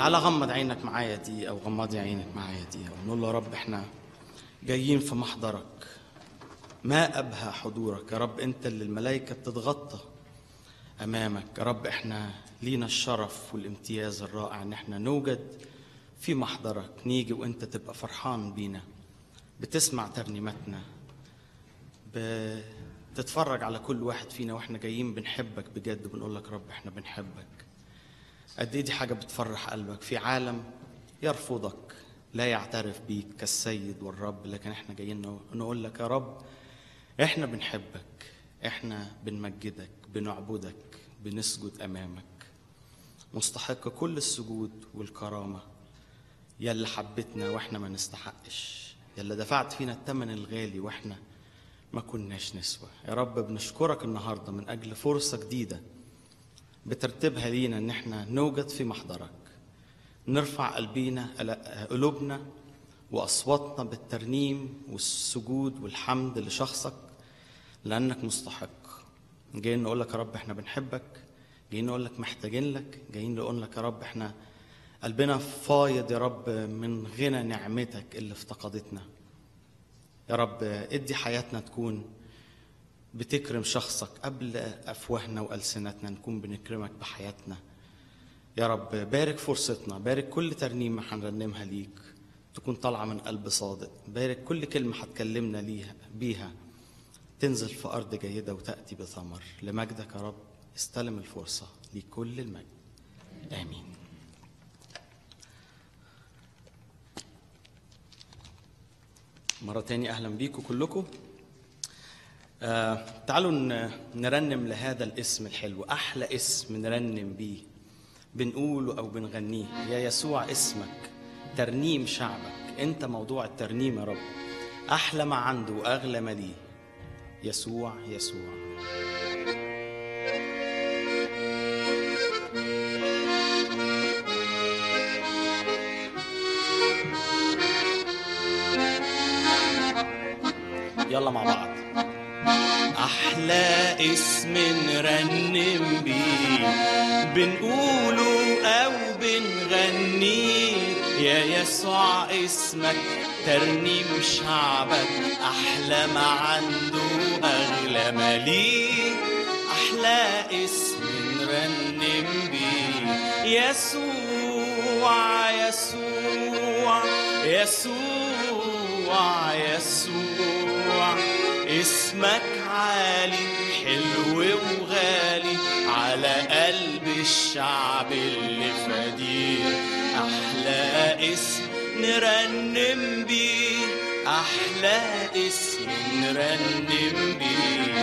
تعالى غمض عينك معايا دي او غمضي عينك معايا دي ونقول له يا رب احنا جايين في محضرك ما ابهى حضورك يا رب انت اللي الملائكه بتتغطى امامك يا رب احنا لينا الشرف والامتياز الرائع ان احنا نوجد في محضرك نيجي وانت تبقى فرحان بينا بتسمع ترنيمتنا بتتفرج على كل واحد فينا واحنا جايين بنحبك بجد بنقول لك رب احنا بنحبك قد ايه دي حاجه بتفرح قلبك في عالم يرفضك لا يعترف بيك كالسيد والرب لكن احنا جايين نقول لك يا رب احنا بنحبك احنا بنمجدك بنعبدك بنسجد امامك مستحق كل السجود والكرامه يا اللي حبتنا واحنا ما نستحقش يا اللي دفعت فينا الثمن الغالي واحنا ما كناش نسوى يا رب بنشكرك النهارده من اجل فرصه جديده بترتيبها لينا ان احنا نوجد في محضرك نرفع قلبينا قلوبنا واصواتنا بالترنيم والسجود والحمد لشخصك لانك مستحق جايين نقول لك يا رب احنا بنحبك جايين نقول لك محتاجين لك جايين نقول لك يا رب احنا قلبنا فايض يا رب من غنى نعمتك اللي افتقدتنا يا رب ادي حياتنا تكون بتكرم شخصك قبل افواهنا والسنتنا نكون بنكرمك بحياتنا يا رب بارك فرصتنا بارك كل ترنيمه هنرنمها ليك تكون طالعه من قلب صادق بارك كل كلمه هتكلمنا ليها بيها تنزل في ارض جيده وتاتي بثمر لمجدك يا رب استلم الفرصه لكل المجد امين مرة تاني أهلا بيكم كلكم آه تعالوا نرنم لهذا الاسم الحلو أحلى اسم نرنم بيه بنقوله أو بنغنيه يا يسوع اسمك ترنيم شعبك أنت موضوع الترنيم يا رب أحلى ما عنده وأغلى ما ليه يسوع يسوع يلا مع بعض أحلى اسم نرنم بيه بنقوله أو بنغنيه يا يسوع اسمك ترنيم شعبك أحلى ما عنده أغلى ما ليه أحلى اسم نرنم بيه يسوع يسوع يسوع يسوع اسمك عالي حلو وغالي على قلب الشعب اللي فديه أحلى اسم نرنم بيه أحلى اسم نرنم بيه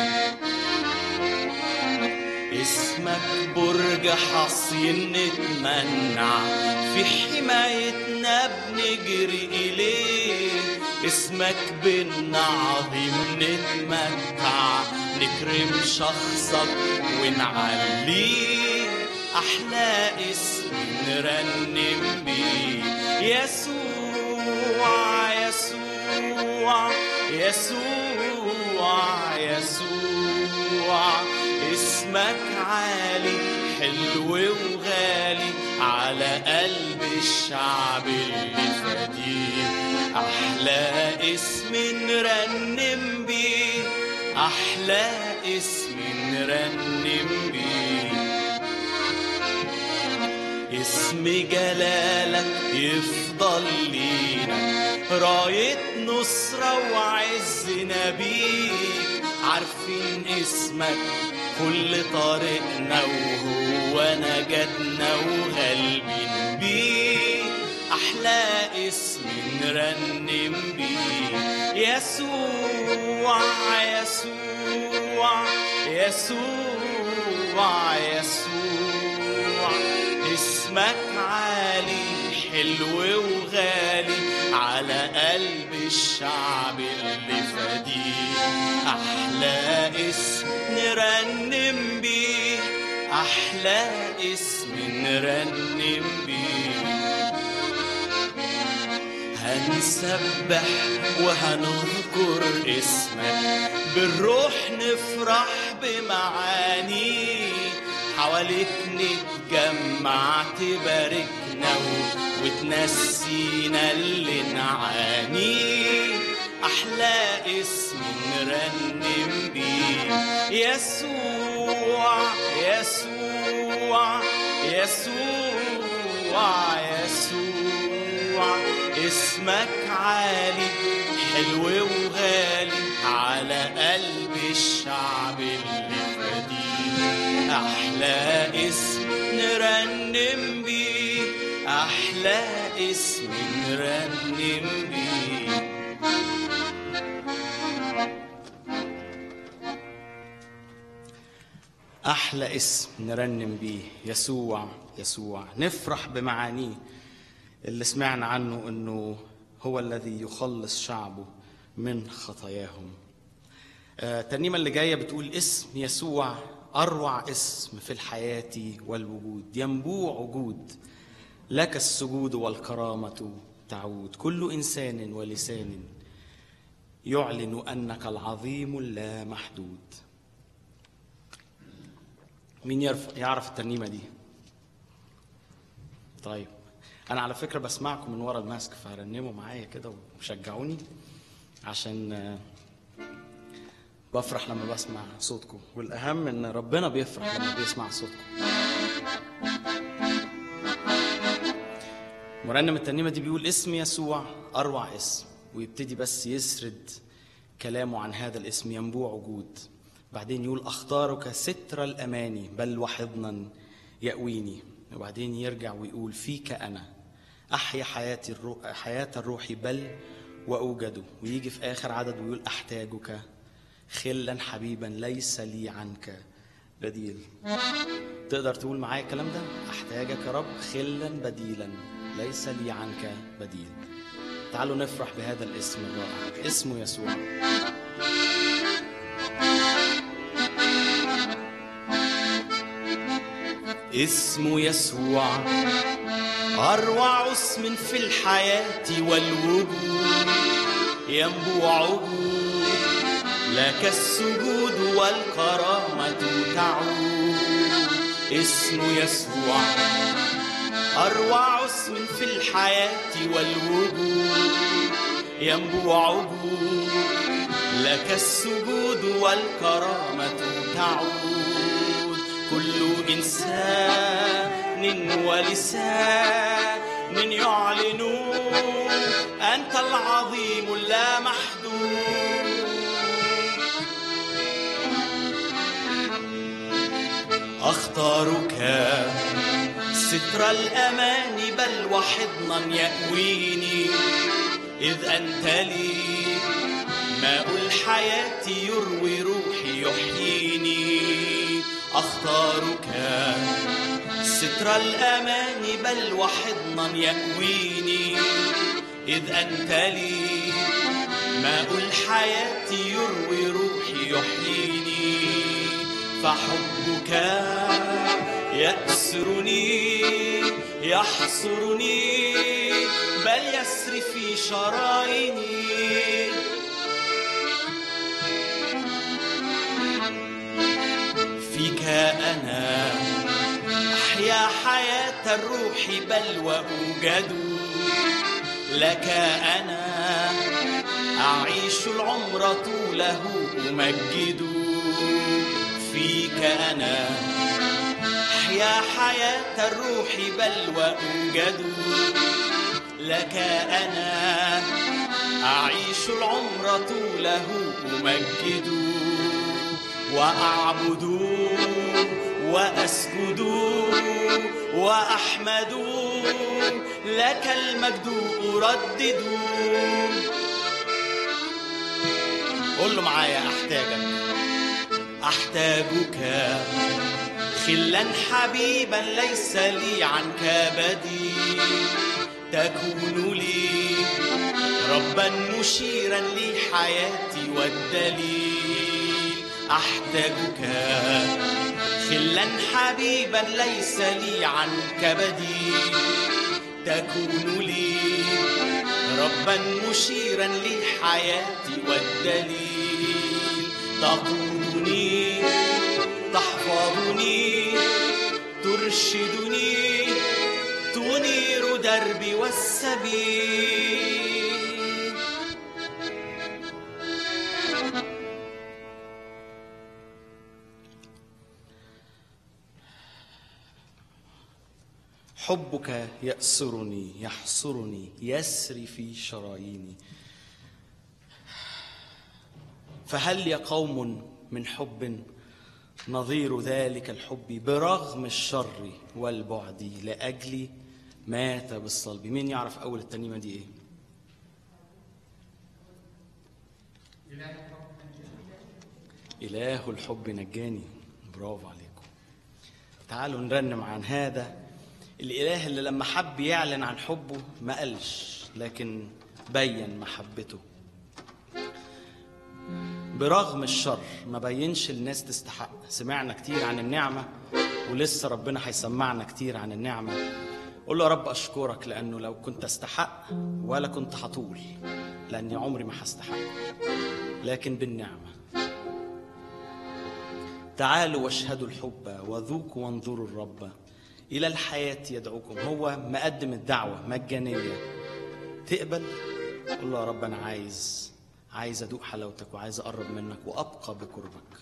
اسمك برج حصين نتمنع في حمايتنا بنجري إليه اسمك بينا عظيم نتمتع نكرم شخصك ونعليه أحلى اسم نرنم بيه يسوع يسوع يسوع يسوع اسمك عالي حلو وغالي على قلب الشعب اللي فديه أحلى اسم نرنم بيه أحلى اسم نرنم بيه اسم جلالك يفضل لينا راية نصرة وعزنا بيك عارفين اسمك كل طريقنا وهو نجاتنا وغالبين بيه أحلى اسم نرنم بيه يسوع يسوع يسوع يسوع اسمك عالي حلو وغالي على قلب الشعب اللي فديه أحلى اسم نرنم بيه أحلى اسم نرنم بيه هنسبح وهنذكر اسمك بالروح نفرح بمعانيه حواليك نجد تتجمع تباركنا و- وتنسينا اللي نعانيه أحلى اسم نرنم بيه يسوع يسوع يسوع يسوع اسمك عالي حلو وغالي على قلب الشعب اللي فديه أحلى اسم نرنم بيه أحلى اسم نرنم بيه أحلى اسم نرنم بيه يسوع يسوع نفرح بمعانيه اللي سمعنا عنه أنه هو الذي يخلص شعبه من خطاياهم آه، الترنيمة اللي جاية بتقول اسم يسوع أروع اسم في الحياة والوجود ينبوع وجود لك السجود والكرامة تعود كل إنسان ولسان يعلن أنك العظيم اللا محدود مين يعرف يعرف الترنيمة دي؟ طيب أنا على فكرة بسمعكم من ورا الماسك فهرنموا معايا كده وشجعوني عشان آه، بفرح لما بسمع صوتكم والأهم إن ربنا بيفرح لما بيسمع صوتكم مرنم الترنيمة دي بيقول اسم يسوع أروع اسم ويبتدي بس يسرد كلامه عن هذا الاسم ينبوع وجود بعدين يقول أختارك ستر الأماني بل وحضنا يأويني وبعدين يرجع ويقول فيك أنا أحيا حياتي الرو... حياة الروح بل وأوجد ويجي في آخر عدد ويقول أحتاجك خلا حبيبا ليس لي عنك بديل تقدر تقول معايا الكلام ده احتاجك يا رب خلا بديلا ليس لي عنك بديل تعالوا نفرح بهذا الاسم الرائع اسمه يسوع اسمه يسوع أروع اسم في الحياة والوجود ينبوع وجود لك السجود والكرامة تعود اسمه يسوع أروع اسم في الحياة والوجود ينبوع وجود لك السجود والكرامة تعود كل إنسان ولسان يعلن أنت العظيم اللا محدود أختارك ستر الأمان بل وحضنا يأويني إذ أنت لي ماء الحياة يروي روحي يحييني أختارك ستر الأمان بل وحضنا يأويني إذ أنت لي ماء الحياة يروي روحي يحييني فحبك يأسرني يحصرني بل يسري في شراييني فيك أنا أحيا حياة الروح بل وأوجد لك أنا أعيش العمر طوله أمجد فيك أنا أحيا حياة الروح بل وأوجد لك أنا أعيش العمر طوله أمجد وأعبد وأسجد وأحمد لك المجد أردد قول له معايا أحتاجك أحتاجك خلا حبيبا ليس لي عنك بديل تكون لي ربا مشيرا لي حياتي والدليل أحتاجك خلا حبيبا ليس لي عنك بديل تكون لي ربا مشيرا لي حياتي والدليل تقودني تحفظني ترشدني تنير دربي والسبيل حبك يأسرني يحصرني يسري في شراييني فهل يا قوم من حب نظير ذلك الحب برغم الشر والبعد لأجلي مات بالصلب مين يعرف أول الترنيمة دي إيه؟ إله الحب نجاني برافو عليكم تعالوا نرنم عن هذا الإله اللي لما حب يعلن عن حبه ما قالش لكن بين محبته برغم الشر ما بينش الناس تستحق سمعنا كتير عن النعمة ولسه ربنا هيسمعنا كتير عن النعمة قول له يا رب أشكرك لأنه لو كنت أستحق ولا كنت هطول لأني عمري ما هستحق لكن بالنعمة تعالوا واشهدوا الحب وذوقوا وانظروا الرب إلى الحياة يدعوكم هو مقدم الدعوة مجانية تقبل قول له يا رب أنا عايز عايز أدوق حلاوتك وعايز أقرب منك وأبقى بقربك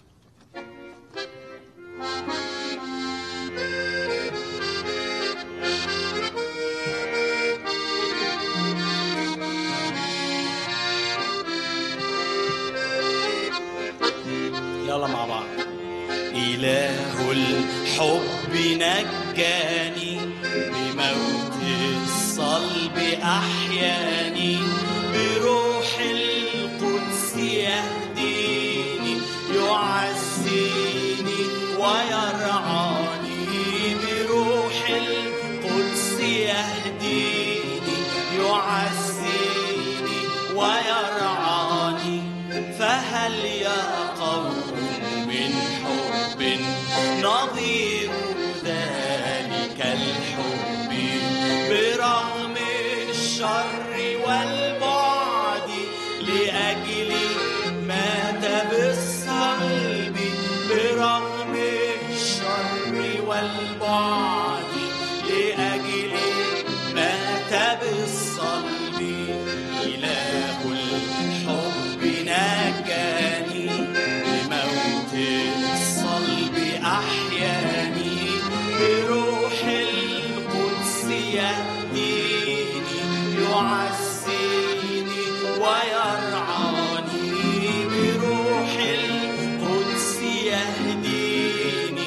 يلا مع بعض إله الحب نجاني بموت الصلب أحياني بروح القدس يهديني يعزيني ويرعاني بروح القدس يهديني يعزيني ويرعاني فهل يا قوم من حب نظير ذلك الحب برغم الشر والبعد لأجلي مات بالصلب برغم الشر والبعد لأجلي مات بالصلب إله الحب نجاني بموت الصلب أحياني بروح القدس يهديني يعزيني ويرعاني بروح القدس يهديني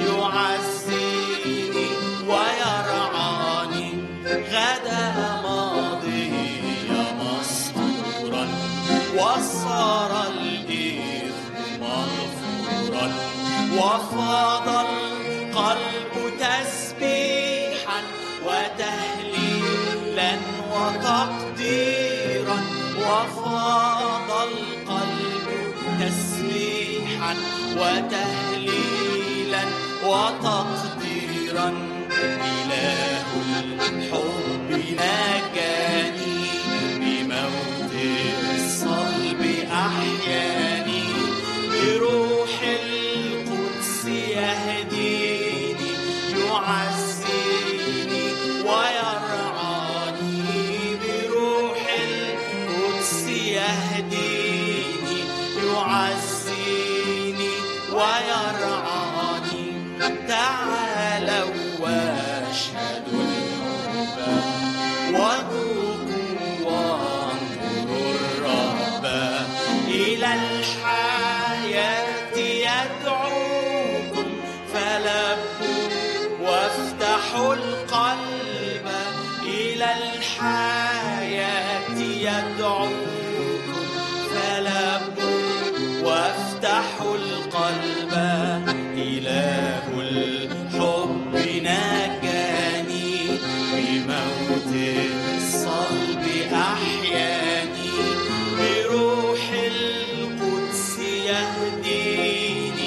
يعزيني ويرعاني غدا ماضي مسطورا وصار الإثم مغفورا وفاض القلب تسبيحا وتهليلا وتقديرا وفاض القلب تسبيحا وتهليلا وتقديرا إله الحب نجاني بموت الصلب أحياني بروح القدس يهديني يعزيني ويرعاني بروح القدس يهديني يعزيني ويرعاني تعالوا واشهدوا الحب وذوقوا وانظروا الرب إلى الحياة يدعوكم فلبوا وافتحوا القلب إلى الحياة يدعوكم فلبوا وافتحوا القلب إله الحب نجاني بموت الصلب أحياني بروح القدس يهديني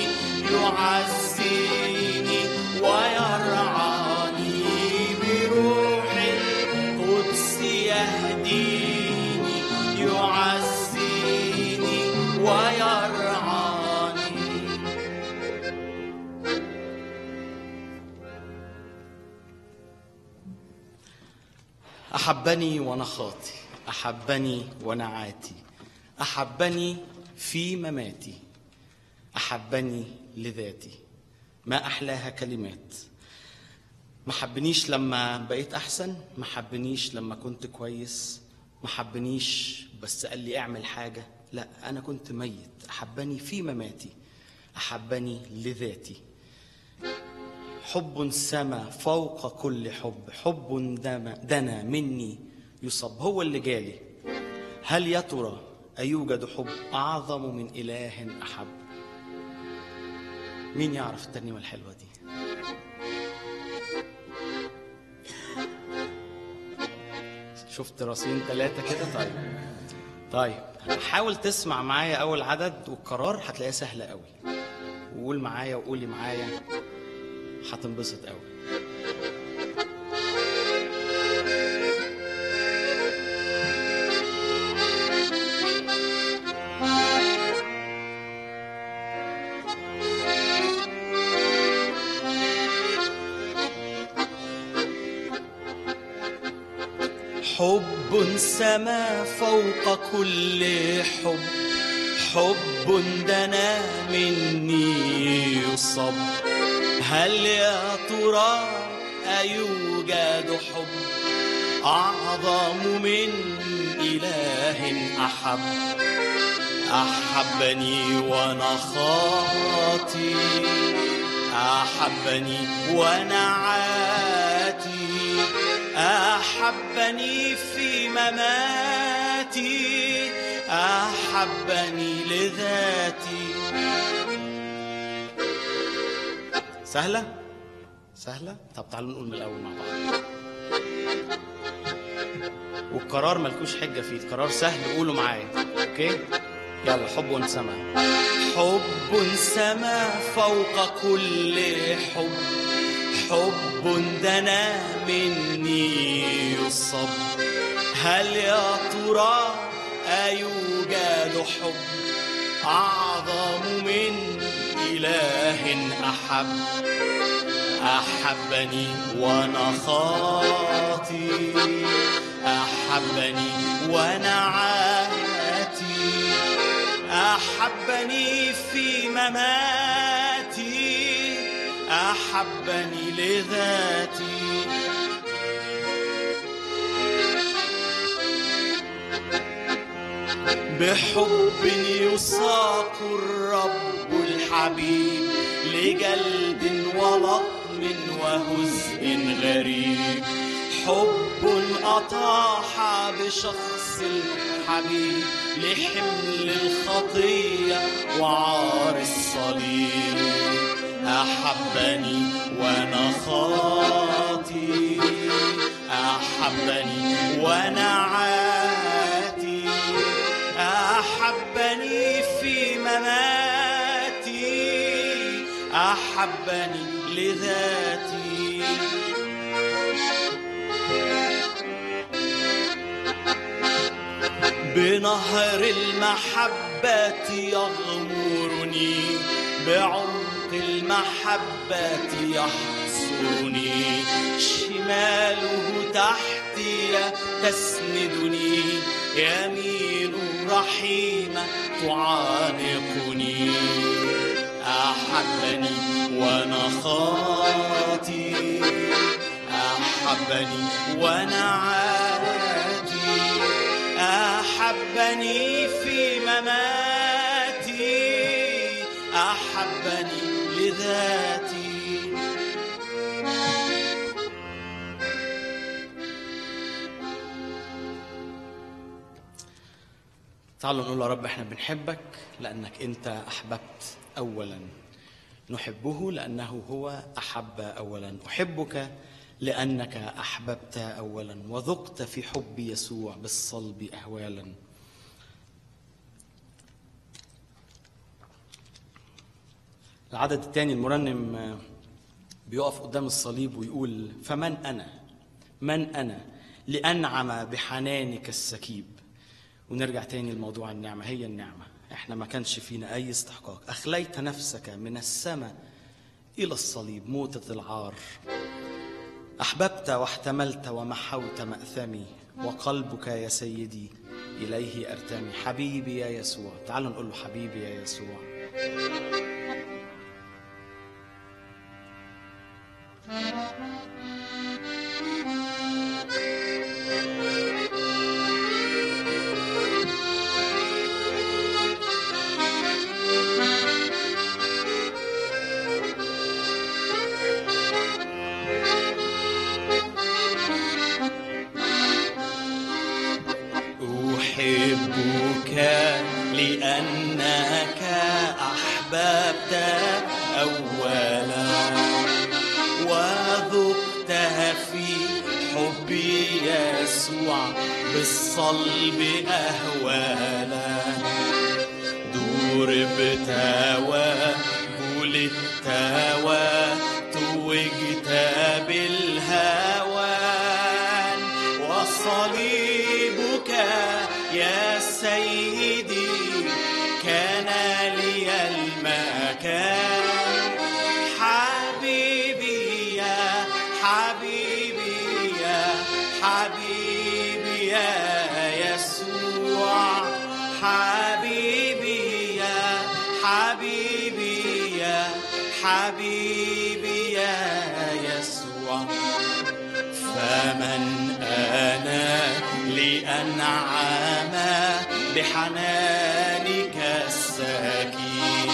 يعزيني ويرعاني بروح القدس يهديني يعزيني ويرعاني أحبني وأنا خاطي أحبني وأنا عاتي أحبني في مماتي أحبني لذاتي ما أحلاها كلمات ما حبنيش لما بقيت أحسن ما حبنيش لما كنت كويس ما حبنيش بس قال لي اعمل حاجة لا أنا كنت ميت أحبني في مماتي أحبني لذاتي حب سما فوق كل حب حب دم- دنا مني يصب هو اللي جالي هل يا ترى أيوجد حب أعظم من إله أحب مين يعرف الترنيمة الحلوة دي شفت راسين ثلاثة كده طيب طيب حاول تسمع معايا أول عدد والقرار هتلاقيها سهلة قوي وقول معايا وقولي معايا هتنبسط قوي حب سما فوق كل حب حب دنا مني يصب هل يا ترى أيوجد حب أعظم من إله أحب أحبني وأنا خاطي أحبني وأنا عاتي أحبني في مماتي أحبني لذاتي سهلة؟ سهلة؟ طب تعالوا نقول من الأول مع بعض والقرار ملكوش حجة فيه القرار سهل قولوا معايا أوكي؟ يلا حب سما حب سما فوق كل حب حب دنا مني يصب هل يا ترى أيوجد حب أعظم من إله أحب أحبني وأنا خاطي أحبني وأنا عاتي أحبني في مماتي أحبني لذاتي بحب يساق الرب الحبيب لجلد ولطم وهزء غريب حب أطاح بشخص الحبيب لحمل الخطية وعار الصليب أحبني وأنا خاطي أحبني وأنا عاتي أحبني في مماتي أحبني لذاتي بنهر المحبة يغمرني بعمق المحبة يحصرني شماله تحتي تسندني يمين رحيمة تعانقني أحبني وأنا خاطي أحبني وأنا عادي أحبني في مماتي أحبني لذاتي تعالوا نقول يا رب احنا بنحبك لأنك أنت أحببت أولا نحبه لأنه هو أحب أولا أحبك لأنك أحببت أولا وذقت في حب يسوع بالصلب أهوالا العدد الثاني المرنم آه، بيقف قدام الصليب ويقول فمن أنا من أنا لأنعم بحنانك السكيب ونرجع تاني لموضوع النعمة هي النعمة احنا ما كانش فينا أي استحقاق أخليت نفسك من السماء إلى الصليب موتة العار أحببت واحتملت ومحوت مأثمي وقلبك يا سيدي إليه أرتمي حبيبي يا يسوع تعالوا نقول له حبيبي يا يسوع أحبك لأنك أحببت أولا وذقت في حبي يسوع بالصلب أهوالا ضربت وجلدت وتوجت بالهوان وصليبك يا سيدي كان لي المكان حبيبي يا حبيبي يا حبيبي يا يسوع حبيبي يا حبيبي يا حبيبي يا يسوع فمن أنا لأنعم بحنانك السكين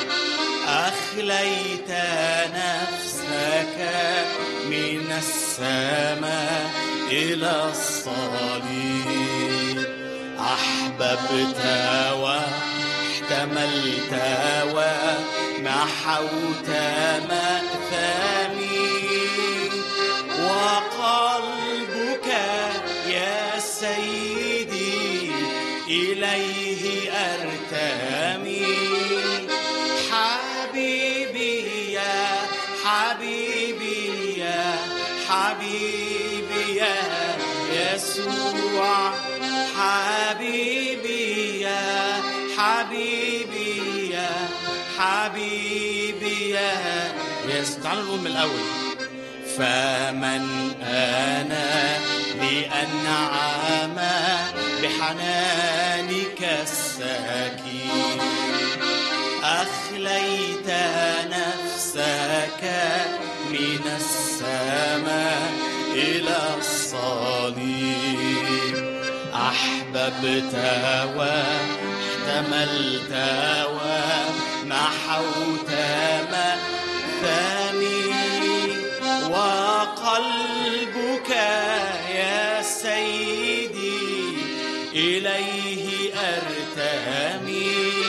أخليت نفسك من السماء إلى الصليب أحببت واحتملت ومحوت مأثمي وقلبك يا سيدي إليه أرتمي حبيبي يا حبيبي يا حبيبي يا يسوع حبيبي يا حبيبي يا حبيبي يا يس تعالوا نقول من الأول فمن أنا لأنعم بحنانك السكين أخليت نفسك من السماء إلى الصليب أحببت واحتملت ومحوت مأثمي وقلبك يا سيدي إليه أرتمي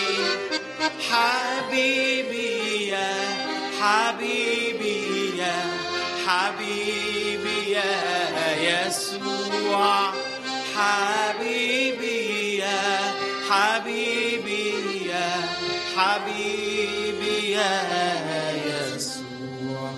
حبيبي يا حبيبي يا حبيبي يا يسوع حبيبي يا حبيبي يا حبيبي يا يسوع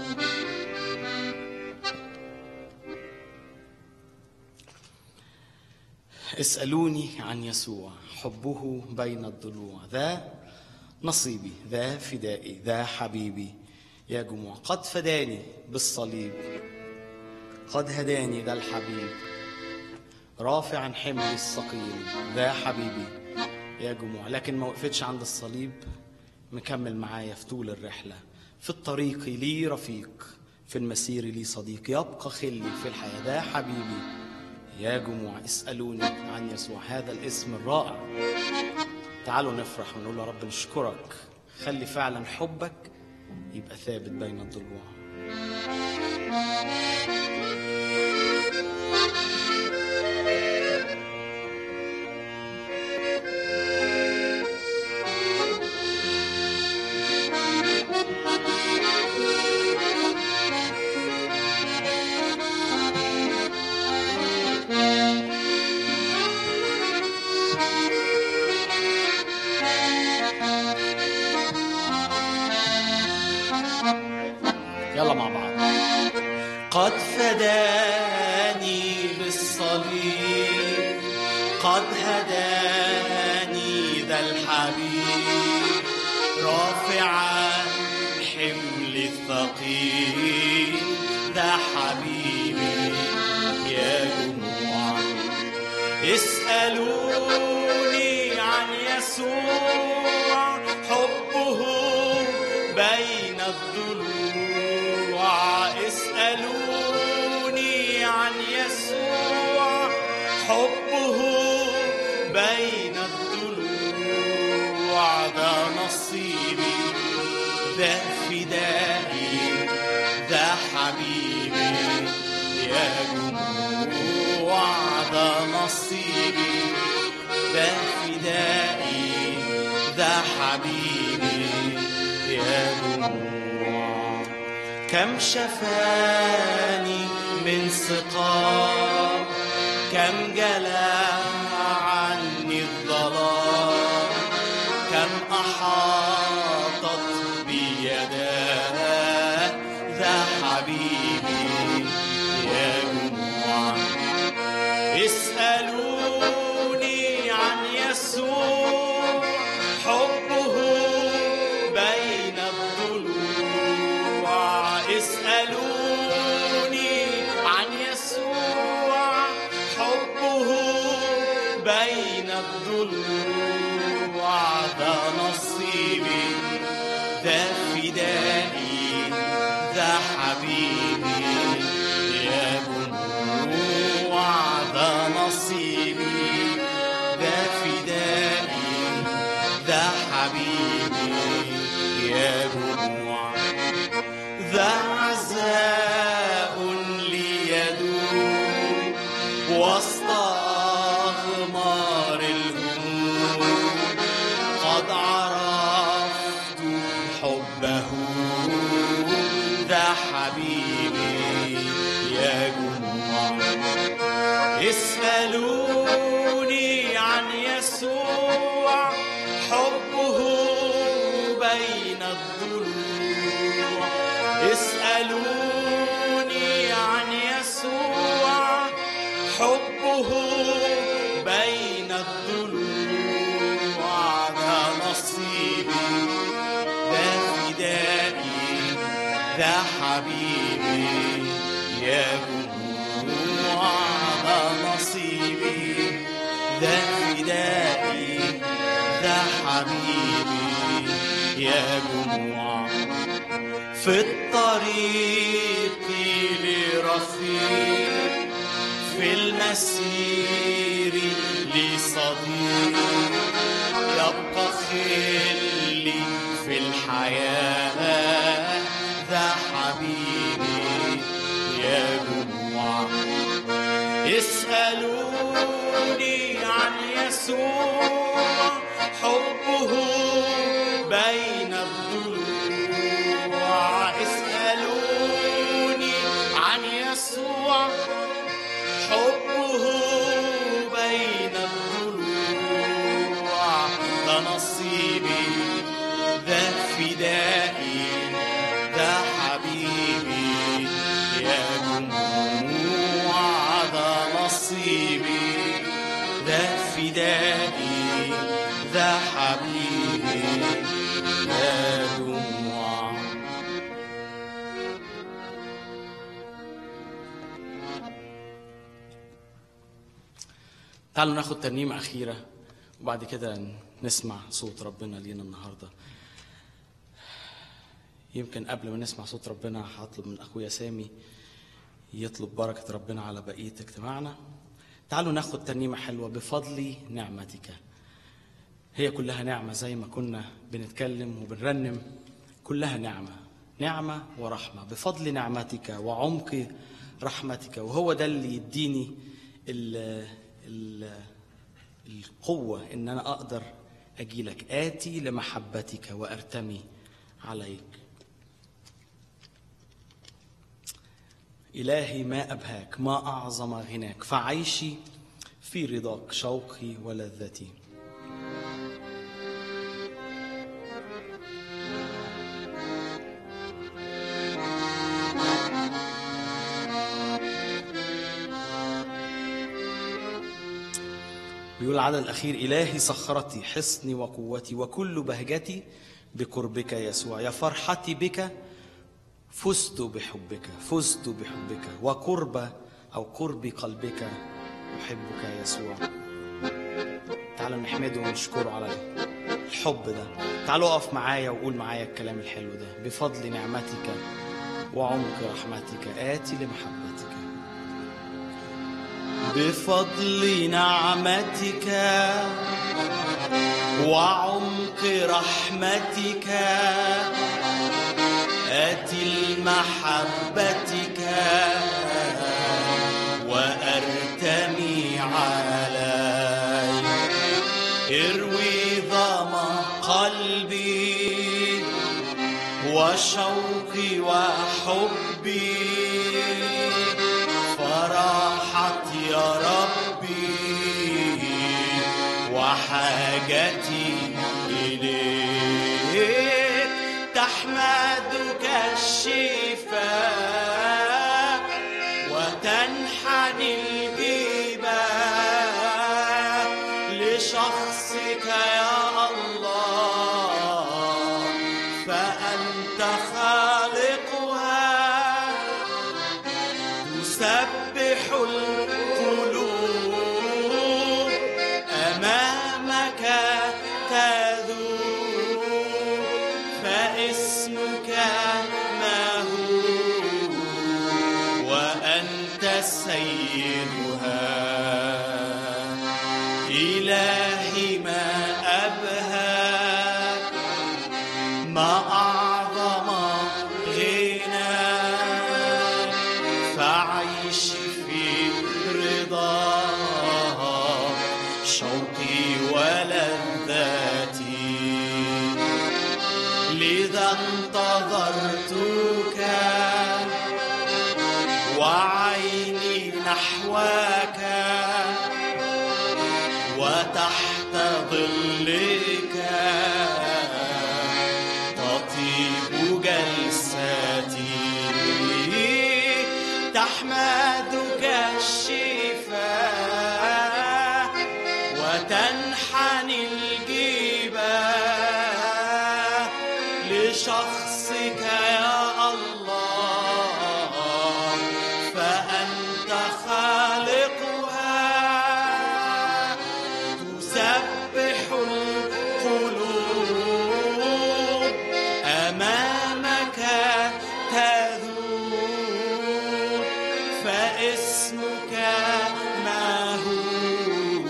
اسألوني عن يسوع حبه بين الضلوع ذا نصيبي ذا فدائي ذا حبيبي يا جموع قد فداني بالصليب قد هداني ذا الحبيب رافعا حملي الثقيل ذا حبيبي يا جموع لكن ما وقفتش عند الصليب مكمل معايا في طول الرحلة في الطريق لي رفيق في المسير لي صديق يبقى خلي في الحياة ذا حبيبي يا جموع اسألوني عن يسوع هذا الاسم الرائع تعالوا نفرح ونقول يا رب نشكرك خلي فعلا حبك يبقى ثابت بين الضلوع يلا مع بعض قد فداني بالصليب قد هداني ذا الحبيب رافعا حمل الثقيل ذا حبيب اسألوني عن يسوع حبه بين الضلوع اسألوني عن يسوع حبه بين الضلوع ده نصيبي ده فدائي ده حبيبي يا جموع ده نصيبي ده فدائي ده حبيبي يا جموع كم شفاني من سقام كم جلى عني الظلام كم أحاطت بيداه ذا حبيبي يا جموع اسألوني عن يسوع حبه بين الضلوع اسألوني عن يسوع حبه بين الضلوع ده نصيبي ده فدائي ده حبيبي يا جموع ده نصيبي ده فدائي ده حبيبي يا جموع ذا عزاء لي يدوم وسط أغمار الهموم قد عرفت حبه ذا حبيبي يا جموع اسألوني عن يسوع حبه بين الضلوع اسألوني عن يسوع حبه بين الضلوع ده نصيبي ده فدائي ده حبيبي يا جموع ده نصيبي ده فدائي ده حبيبي يا جموع في الطريق لرفيق في المسير لصديق يبقى خلي في الحياة ذا حبيبي يا جموع اسألوني عن يسوع حبه بين الضلوع اسألوني عن يسوع حبه بين الضلوع ده نصيبي ده فدائي ده حبيبي يا جموع ده نصيبي ده فدائي ده حبيبي يا جموع تعالوا ناخد ترنيمة أخيرة وبعد كده نسمع صوت ربنا لينا النهارده يمكن قبل ما نسمع صوت ربنا هطلب من أخويا سامي يطلب بركة ربنا على بقية اجتماعنا تعالوا ناخد ترنيمة حلوة بفضل نعمتك هي كلها نعمة زي ما كنا بنتكلم وبنرنم كلها نعمة نعمة ورحمة بفضل نعمتك وعمق رحمتك وهو ده اللي يديني ال ال القوة إن أنا أقدر أجيلك آتي لمحبتك وأرتمي عليك إلهي ما أبهاك ما أعظم غناك فعيشي في رضاك شوقي ولذتي بيقول العدد الأخير إلهي صخرتي حصني وقوتي وكل بهجتي بقربك يسوع يا فرحتي بك فزت بحبك فزت بحبك وقرب أو قرب قلبك أحبك يا يسوع تعالوا نحمده ونشكره على الحب ده تعالوا اقف معايا وقول معايا الكلام الحلو ده بفضل نعمتك وعمق رحمتك آتي لمحبتك بفضل نعمتك وعمق رحمتك آتي لمحبتك وأرتمي عليك اروي ظما قلبي وشوقي وحبي فرحتي يا ربي وحاجتي إليك تحمدك الشفاء وتنحني الجبال لشخصك يا الله فأنت خالقها تسبح القلوب أمامك تذوب فاسمك مهول وأنت سيدها إلهي ما أبهى ما أعظم غناك فعيش في رضاك شوقي ولذاتي لذا انتظرتك وعيني نحوك وتحت ظلك تطيب جلساتي تحمدك الشفاء وتنحني الجبال لشخصك يا الله فأنت خالقها تسبح القلوب أمامك تذوب فاسمك مهول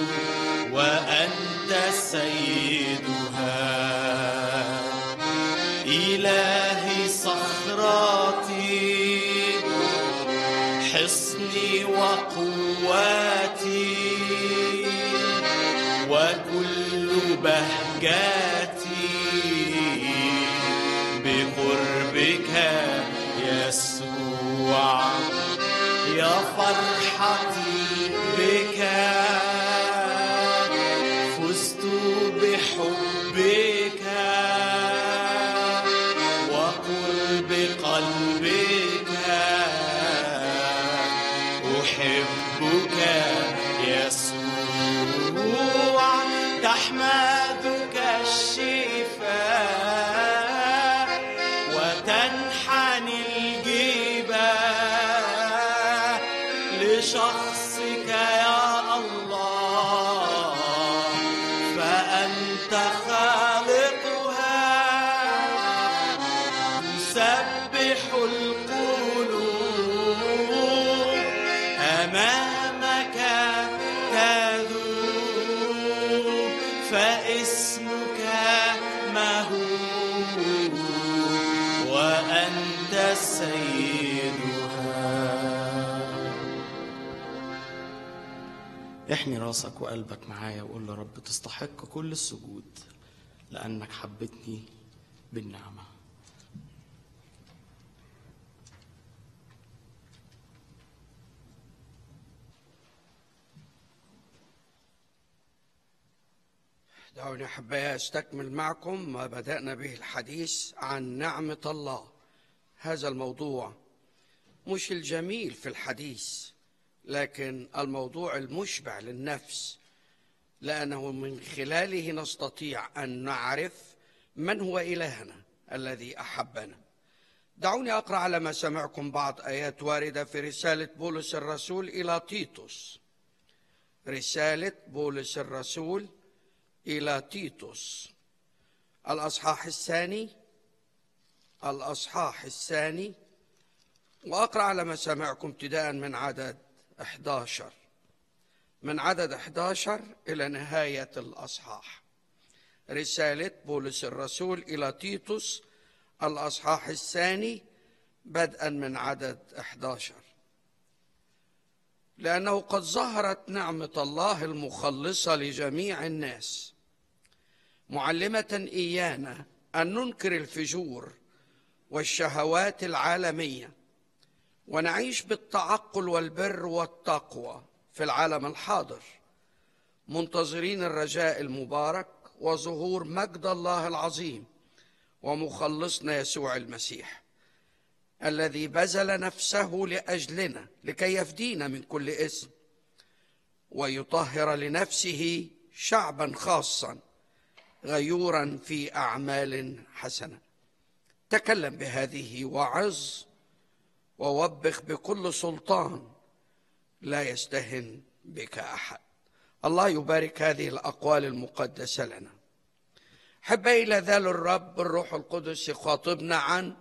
وأنت سيدها إلهي صخراتي حصني وقواتي وكل بهجاتي بقربك يسوع يا فرحتي بك فزت بحبك وقرب قلبك أحبك يسوع تحمدك الشفاء وتنحني الجبال لشخصك يا الله فأنت خالقها تسبح القلوب أمامك تذوب فاسمك مهول وأنت سيدها احني راسك وقلبك معايا وقول له رب تستحق كل السجود لأنك حبتني بالنعمة دعوني أحبائي أستكمل معكم ما بدأنا به الحديث عن نعمة الله هذا الموضوع مش الجميل في الحديث لكن الموضوع المشبع للنفس لأنه من خلاله نستطيع أن نعرف من هو إلهنا الذي أحبنا دعوني أقرأ على ما سمعكم بعض آيات واردة في رسالة بولس الرسول إلى تيتوس رسالة بولس الرسول إلى تيتوس الأصحاح الثاني الأصحاح الثاني وأقرأ على مسامعكم ابتداء من عدد 11 من عدد 11 إلى نهاية الأصحاح رسالة بولس الرسول إلى تيتوس الأصحاح الثاني بدءا من عدد 11 لأنه قد ظهرت نعمة الله المخلصة لجميع الناس معلمة إيانا أن ننكر الفجور والشهوات العالمية ونعيش بالتعقل والبر والتقوى في العالم الحاضر منتظرين الرجاء المبارك وظهور مجد الله العظيم ومخلصنا يسوع المسيح الذي بذل نفسه لاجلنا لكي يفدينا من كل اسم ويطهر لنفسه شعبا خاصا غيورا في اعمال حسنه تكلم بهذه وعظ ووبخ بكل سلطان لا يستهن بك احد الله يبارك هذه الاقوال المقدسه لنا حب الى ذال الرب الروح القدس يخاطبنا عن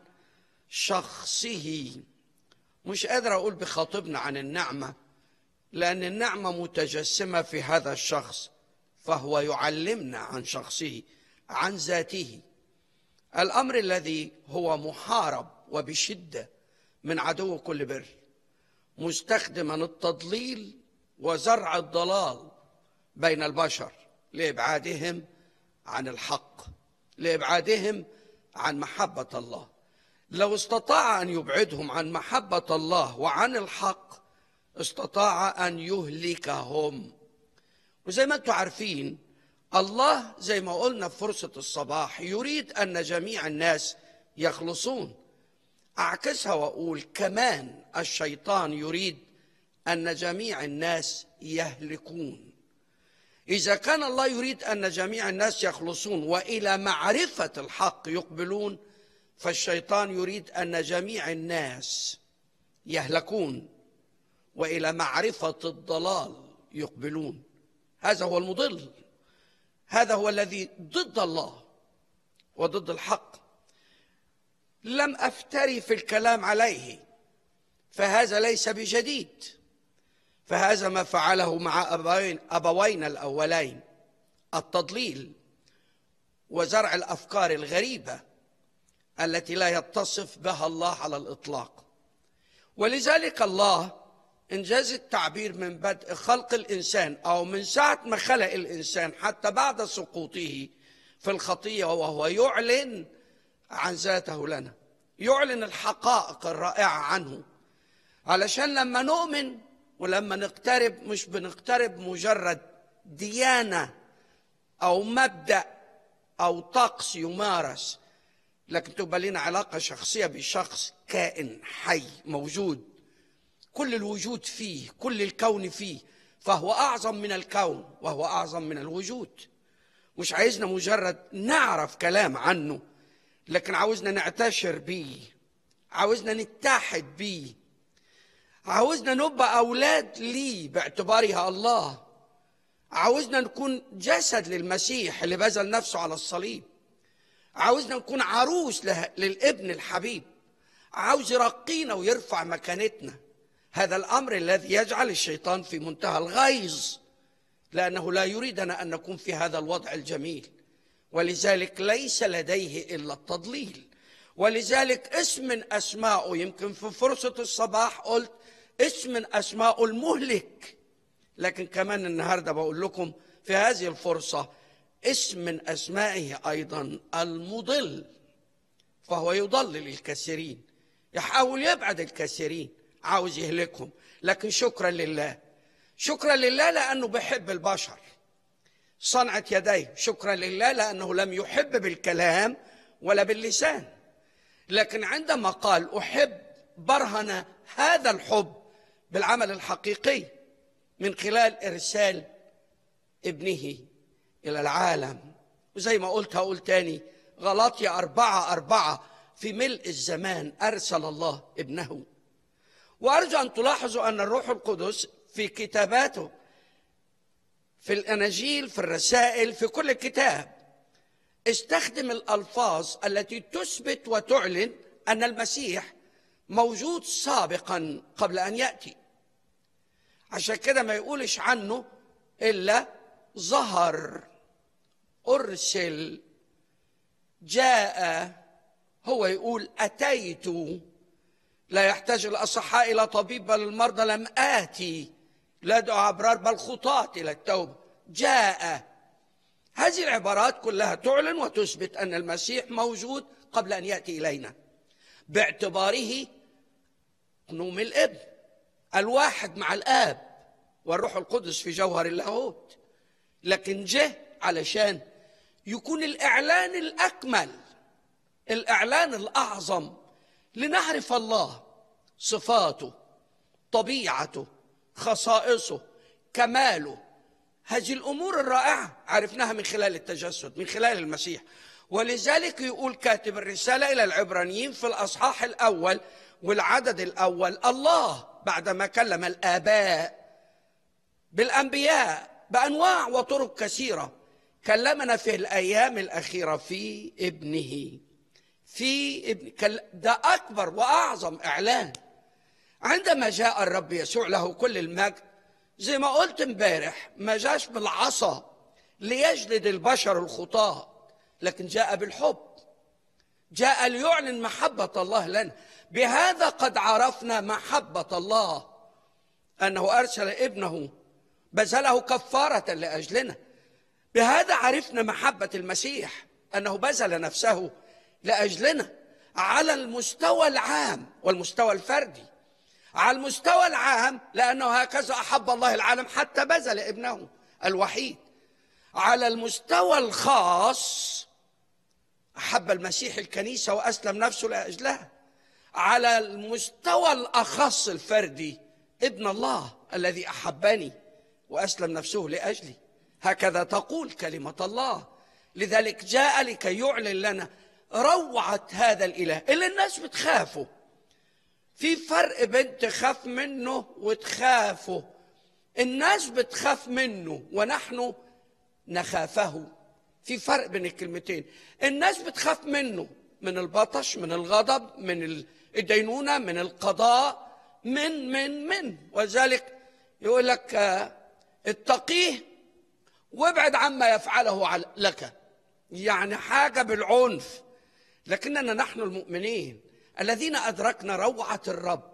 شخصه مش قادر اقول بخاطبنا عن النعمه لان النعمه متجسمه في هذا الشخص فهو يعلمنا عن شخصه عن ذاته الامر الذي هو محارب وبشده من عدو كل بر مستخدما التضليل وزرع الضلال بين البشر لابعادهم عن الحق لابعادهم عن محبه الله لو استطاع ان يبعدهم عن محبه الله وعن الحق استطاع ان يهلكهم وزي ما انتم عارفين الله زي ما قلنا في فرصه الصباح يريد ان جميع الناس يخلصون اعكسها واقول كمان الشيطان يريد ان جميع الناس يهلكون اذا كان الله يريد ان جميع الناس يخلصون والى معرفه الحق يقبلون فالشيطان يريد ان جميع الناس يهلكون والى معرفه الضلال يقبلون هذا هو المضل هذا هو الذي ضد الله وضد الحق لم افتري في الكلام عليه فهذا ليس بجديد فهذا ما فعله مع أبوين أبوينا الأولين التضليل وزرع الأفكار الغريبة التي لا يتصف بها الله على الإطلاق ولذلك الله إنجاز التعبير من بدء خلق الإنسان أو من ساعة ما خلق الإنسان حتى بعد سقوطه في الخطية وهو يعلن عن ذاته لنا يعلن الحقائق الرائعة عنه علشان لما نؤمن ولما نقترب مش بنقترب مجرد ديانة أو مبدأ أو طقس يمارس لكن تبقى لنا علاقة شخصية بشخص كائن حي موجود كل الوجود فيه كل الكون فيه فهو أعظم من الكون وهو أعظم من الوجود مش عايزنا مجرد نعرف كلام عنه لكن عاوزنا نعتشر بيه عاوزنا نتحد بيه عاوزنا نبقى أولاد ليه باعتبارها الله عاوزنا نكون جسد للمسيح اللي بذل نفسه على الصليب عاوزنا نكون عروس له- للابن الحبيب عاوز يرقينا ويرفع مكانتنا هذا الأمر الذي يجعل الشيطان في منتهى الغيظ لأنه لا يريدنا أن نكون في هذا الوضع الجميل ولذلك ليس لديه إلا التضليل ولذلك اسم من أسمائه يمكن في فرصة الصباح قلت اسم من أسمائه المهلك لكن كمان النهارده بقول لكم في هذه الفرصة اسم من أسمائه أيضا المضل فهو يضلل الكثيرين يحاول يبعد الكثيرين عاوز يهلكهم لكن شكرا لله شكرا لله لأنه بيحب البشر صنعة يديه شكرا لله لأنه لم يحب بالكلام ولا باللسان لكن عندما قال أحب برهن هذا الحب بالعمل الحقيقي من خلال إرسال ابنه إلى العالم وزي ما قلت هقول تاني غلاطيا أربعة أربعة في ملء الزمان أرسل الله ابنه وأرجو أن تلاحظوا أن الروح القدس في كتاباته في الاناجيل في الرسائل في كل كتاب استخدم الالفاظ التي تثبت وتعلن ان المسيح موجود سابقا قبل ان ياتي عشان كده ما يقولش عنه الا ظهر ارسل جاء هو يقول اتيت لا يحتاج الاصحاء الى طبيب بل المرضى لم اتي لا ادعو ابرار بل خطاة الى التوبه جاء هذه العبارات كلها تعلن وتثبت ان المسيح موجود قبل ان ياتي الينا باعتباره نوم الابن الواحد مع الاب والروح القدس في جوهر اللاهوت لكن جه علشان يكون الاعلان الاكمل الاعلان الاعظم لنعرف الله صفاته طبيعته خصائصه كماله هذه الامور الرائعه عرفناها من خلال التجسد من خلال المسيح ولذلك يقول كاتب الرساله الى العبرانيين في الاصحاح الاول والعدد الاول الله بعدما كلم الاباء بالانبياء بانواع وطرق كثيره كلمنا في الايام الاخيره في ابنه في ابن ده اكبر واعظم اعلان عندما جاء الرب يسوع له كل المجد زي ما قلت امبارح ما جاش بالعصا ليجلد البشر الخطاة لكن جاء بالحب جاء ليعلن محبة الله لنا بهذا قد عرفنا محبة الله أنه أرسل ابنه بذله كفارة لأجلنا بهذا عرفنا محبة المسيح أنه بذل نفسه لأجلنا على المستوى العام والمستوى الفردي على المستوى العام لأنه هكذا أحب الله العالم حتى بذل ابنه الوحيد على المستوى الخاص أحب المسيح الكنيسة وأسلم نفسه لأجلها على المستوى الأخص الفردي ابن الله الذي أحبني وأسلم نفسه لأجلي هكذا تقول كلمة الله لذلك جاء لكي يعلن لنا روعة هذا الإله اللي الناس بتخافه في فرق بين تخاف منه وتخافه الناس بتخاف منه ونحن نخافه في فرق بين الكلمتين الناس بتخاف منه من البطش من الغضب من الدينونة من القضاء من من من وذلك يقول لك اتقيه وابعد عما يفعله لك يعني حاجة بالعنف لكننا نحن المؤمنين الذين أدركنا روعة الرب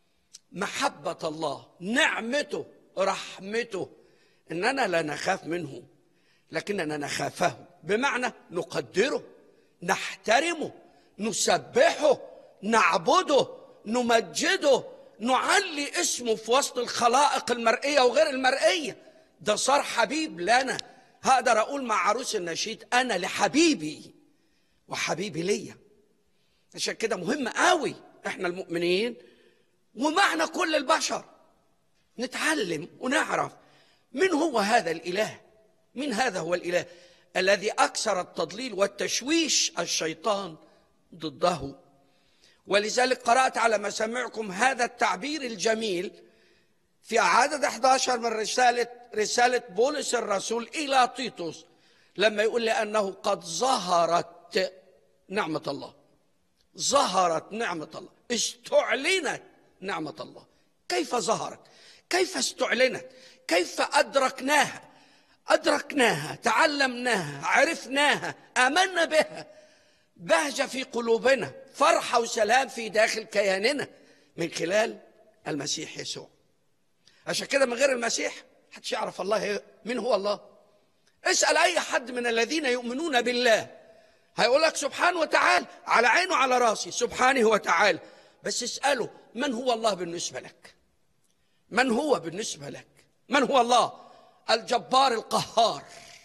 محبة الله نعمته رحمته إننا لا نخاف منه لكننا نخافه بمعنى نقدره نحترمه نسبحه نعبده نمجده نعلي اسمه في وسط الخلائق المرئية وغير المرئية ده صار حبيب لنا هقدر أقول مع عروس النشيد أنا لحبيبي وحبيبي ليا عشان كده مهم قوي احنا المؤمنين ومعنا كل البشر نتعلم ونعرف من هو هذا الاله من هذا هو الاله الذي اكثر التضليل والتشويش الشيطان ضده ولذلك قرات على مسامعكم هذا التعبير الجميل في عدد 11 من رساله رساله بولس الرسول الى تيتوس لما يقول لانه قد ظهرت نعمه الله ظهرت نعمة الله استعلنت نعمة الله كيف ظهرت كيف استعلنت كيف أدركناها أدركناها تعلمناها عرفناها آمنا بها بهجة في قلوبنا فرحة وسلام في داخل كياننا من خلال المسيح يسوع عشان كده من غير المسيح محدش يعرف الله من هو الله اسأل أي حد من الذين يؤمنون بالله هيقول لك سبحانه وتعالى على عينه على راسي سبحانه وتعالى بس اسأله من هو الله بالنسبة لك من هو بالنسبة لك من هو الله الجبار القهار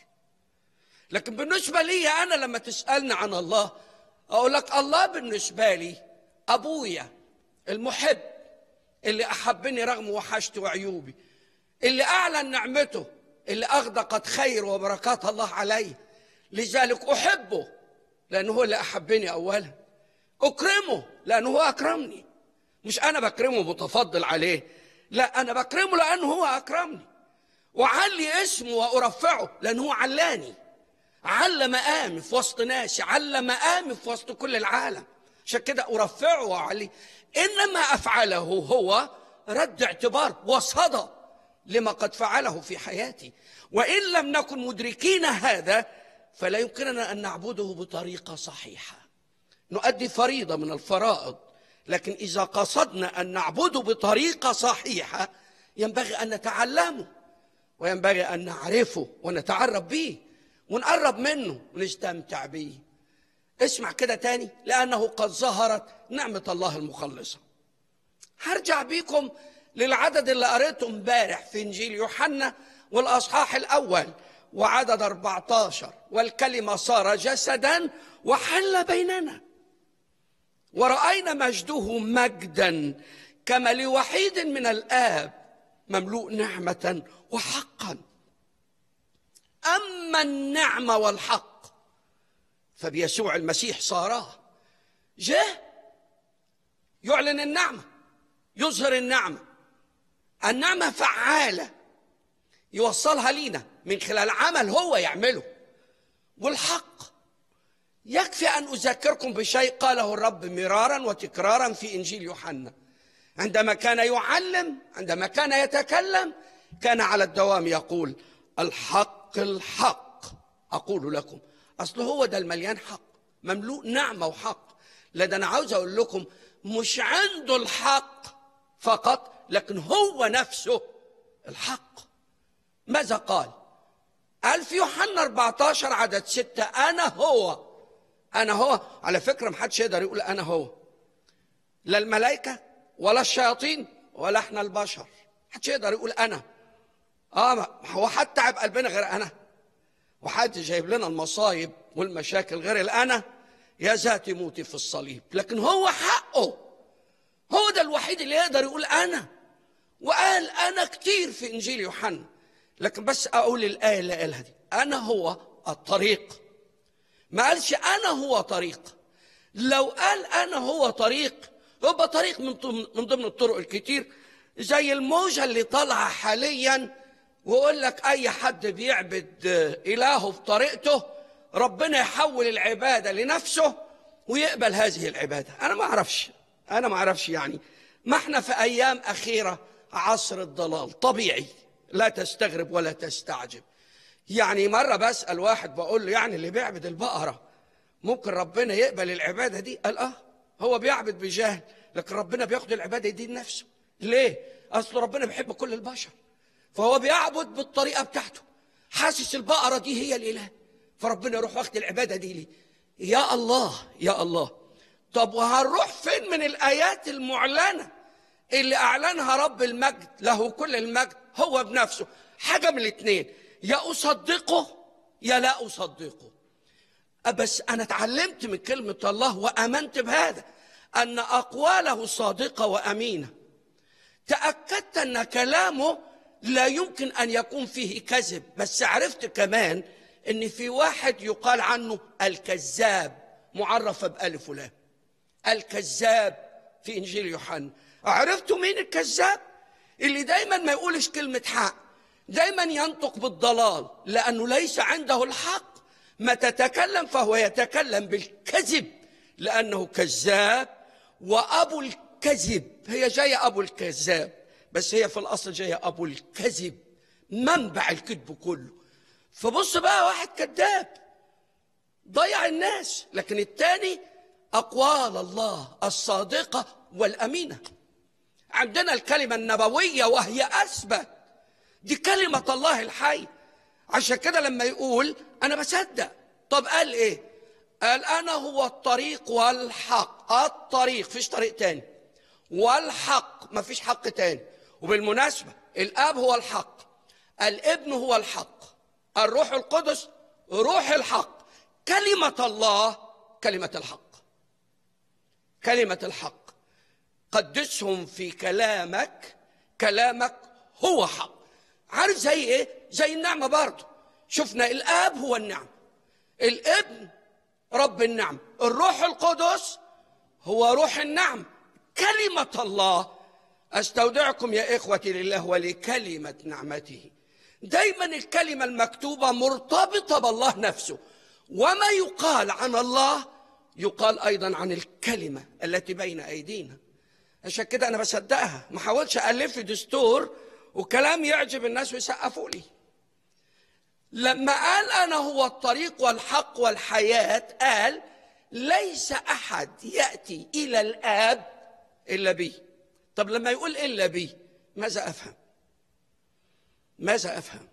لكن بالنسبة لي أنا لما تسألني عن الله أقول لك الله بالنسبة لي أبويا المحب اللي أحبني رغم وحشتي وعيوبي اللي أعلن نعمته اللي أغدقت خير وبركات الله علي لذلك أحبه لأنه هو اللي أحبني أولا أكرمه لأنه هو أكرمني مش أنا بكرمه متفضل عليه لا أنا بكرمه لأنه هو أكرمني وعلي اسمه وارفعه لان هو علاني على مقامي في وسط ناسي على مقامي في وسط كل العالم عشان كده ارفعه وعليه انما افعله هو رد اعتبار وصدى لما قد فعله في حياتي وان لم نكن مدركين هذا فلا يمكننا ان نعبده بطريقه صحيحه نؤدي فريضه من الفرائض لكن اذا قصدنا ان نعبده بطريقه صحيحه ينبغي ان نتعلمه وينبغي ان نعرفه ونتعرف به ونقرب منه ونستمتع به اسمع كده تاني لانه قد ظهرت نعمه الله المخلصه هرجع بيكم للعدد اللي قريته امبارح في انجيل يوحنا والاصحاح الاول وعدد 14 والكلمه صار جسدا وحل بيننا ورأينا مجده مجدا كما لوحيد من الآب مملوء نعمة وحقا أما النعمة والحق فبيسوع المسيح صارا جاء يعلن النعمة يظهر النعمة النعمة فعالة يوصلها لينا من خلال عمل هو يعمله والحق يكفي ان اذكركم بشيء قاله الرب مرارا وتكرارا في انجيل يوحنا عندما كان يعلم عندما كان يتكلم كان على الدوام يقول الحق الحق اقول لكم اصل هو ده المليان حق مملوء نعمه وحق لان انا عاوز اقول لكم مش عنده الحق فقط لكن هو نفسه الحق ماذا قال قال في يوحنا 14 عدد ستة أنا هو أنا هو على فكرة محدش يقدر يقول أنا هو لا الملائكة ولا الشياطين ولا احنا البشر محدش يقدر يقول أنا اه ما هو حد تعب قلبنا غير أنا وحد جايب لنا المصايب والمشاكل غير الأنا يا ذاتي موتي في الصليب لكن هو حقه هو ده الوحيد اللي يقدر يقول أنا وقال أنا كتير في إنجيل يوحنا لكن بس أقول الآية اللي قالها دي أنا هو الطريق ما قالش أنا هو طريق لو قال أنا هو طريق يبقى طريق من ضمن من ضمن الطرق الكتير زي الموجة اللي طالعة حاليا ويقول لك أي حد بيعبد إلهه بطريقته ربنا يحول العبادة لنفسه ويقبل هذه العبادة أنا ما أعرفش أنا ما أعرفش يعني ما احنا في أيام أخيرة عصر الضلال طبيعي لا تستغرب ولا تستعجب يعني مرة بسأل واحد بقول له يعني اللي بيعبد البقرة ممكن ربنا يقبل العبادة دي قال اه هو بيعبد بجهل لكن ربنا بياخد العبادة دي لنفسه ليه أصل ربنا بيحب كل البشر فهو بيعبد بالطريقة بتاعته حاسس البقرة دي هي الإله فربنا يروح واخد العبادة دي ليه يا الله يا الله طب وهنروح فين من الآيات المعلنة اللي أعلنها رب المجد له كل المجد هو بنفسه حاجة من الاثنين يا أصدقه يا لا أصدقه بس أنا اتعلمت من كلمة الله وأمنت بهذا أن أقواله صادقة وأمينة تأكدت أن كلامه لا يمكن أن يكون فيه كذب بس عرفت كمان أن في واحد يقال عنه الكذاب معرفة بألف ولام الكذاب في إنجيل يوحنا عرفتوا مين الكذاب اللي دايما ما يقولش كلمة حق دايما ينطق بالضلال لأنه ليس عنده الحق ما تتكلم فهو يتكلم بالكذب لأنه كذاب وأبو الكذب هي جاية أبو الكذاب بس هي في الأصل جاية أبو الكذب منبع الكذب كله فبص بقى واحد كذاب ضيع الناس لكن التاني أقوال الله الصادقة والأمينة عندنا الكلمة النبوية وهي أثبت دي كلمة الله الحي عشان كده لما يقول أنا بصدق طب قال إيه قال أنا هو الطريق والحق الطريق فيش طريق تاني والحق ما فيش حق تاني وبالمناسبة الآب هو الحق الابن هو الحق الروح القدس روح الحق كلمة الله كلمة الحق كلمة الحق قدسهم في كلامك كلامك هو حق عارف زي ايه زي النعمة برضه شفنا الاب هو النعم الابن رب النعم الروح القدس هو روح النعم كلمة الله استودعكم يا اخوتي لله ولكلمة نعمته دايما الكلمة المكتوبة مرتبطة بالله نفسه وما يقال عن الله يقال أيضا عن الكلمة التي بين أيدينا عشان كده أنا بصدقها ما حاولش ألف لي دستور وكلام يعجب الناس ويسقفوا لي لما قال أنا هو الطريق والحق والحياة قال ليس أحد يأتي إلى الآب إلا بي طب لما يقول إلا بي ماذا أفهم ماذا أفهم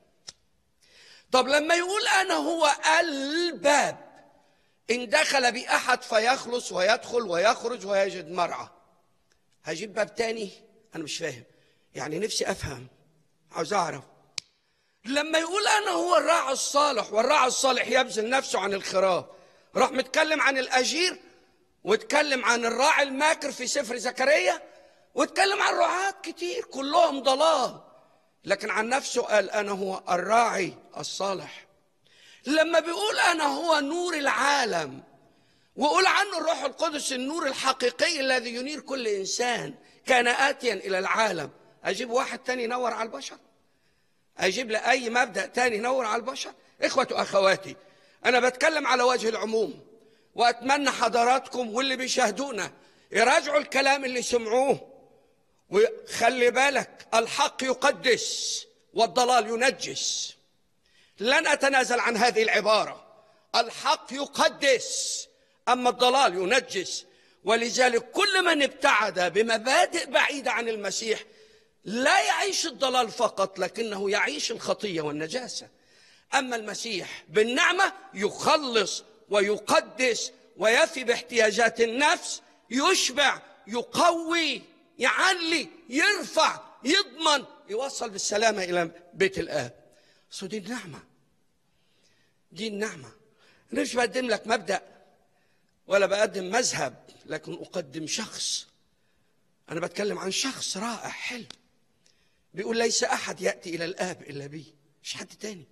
طب لما يقول أنا هو الباب إن دخل بأحد فيخلص ويدخل ويخرج ويجد مرعى هجيب باب تاني أنا مش فاهم يعني نفسي أفهم عاوز أعرف لما يقول أنا هو الراعي الصالح والراعي الصالح يبذل نفسه عن الخراب راح متكلم عن الأجير واتكلم عن الراعي الماكر في سفر زكريا واتكلم عن رعاة كتير كلهم ضلال لكن عن نفسه قال أنا هو الراعي الصالح لما بيقول أنا هو نور العالم وقول عنه الروح القدس النور الحقيقي الذي ينير كل إنسان كان آتيا إلى العالم أجيب واحد تاني ينور على البشر أجيب لأي مبدأ تاني ينور على البشر إخوة أخواتي أنا بتكلم على وجه العموم وأتمنى حضراتكم واللي بيشاهدونا يراجعوا الكلام اللي سمعوه وخلي بالك الحق يقدس والضلال ينجس لن أتنازل عن هذه العبارة الحق يقدس أما الضلال ينجس ولذلك كل من ابتعد بمبادئ بعيدة عن المسيح لا يعيش الضلال فقط لكنه يعيش الخطية والنجاسة أما المسيح بالنعمة يخلص ويقدس ويفي باحتياجات النفس يشبع يقوي يعلي يرفع يضمن يوصل بالسلامة إلى بيت الآب سو دي النعمة دي النعمة أنا مش بقدم لك مبدأ ولا بقدم مذهب لكن أقدم شخص أنا بتكلم عن شخص رائع حلو بيقول ليس أحد يأتي إلى الآب إلا بي مش حد تاني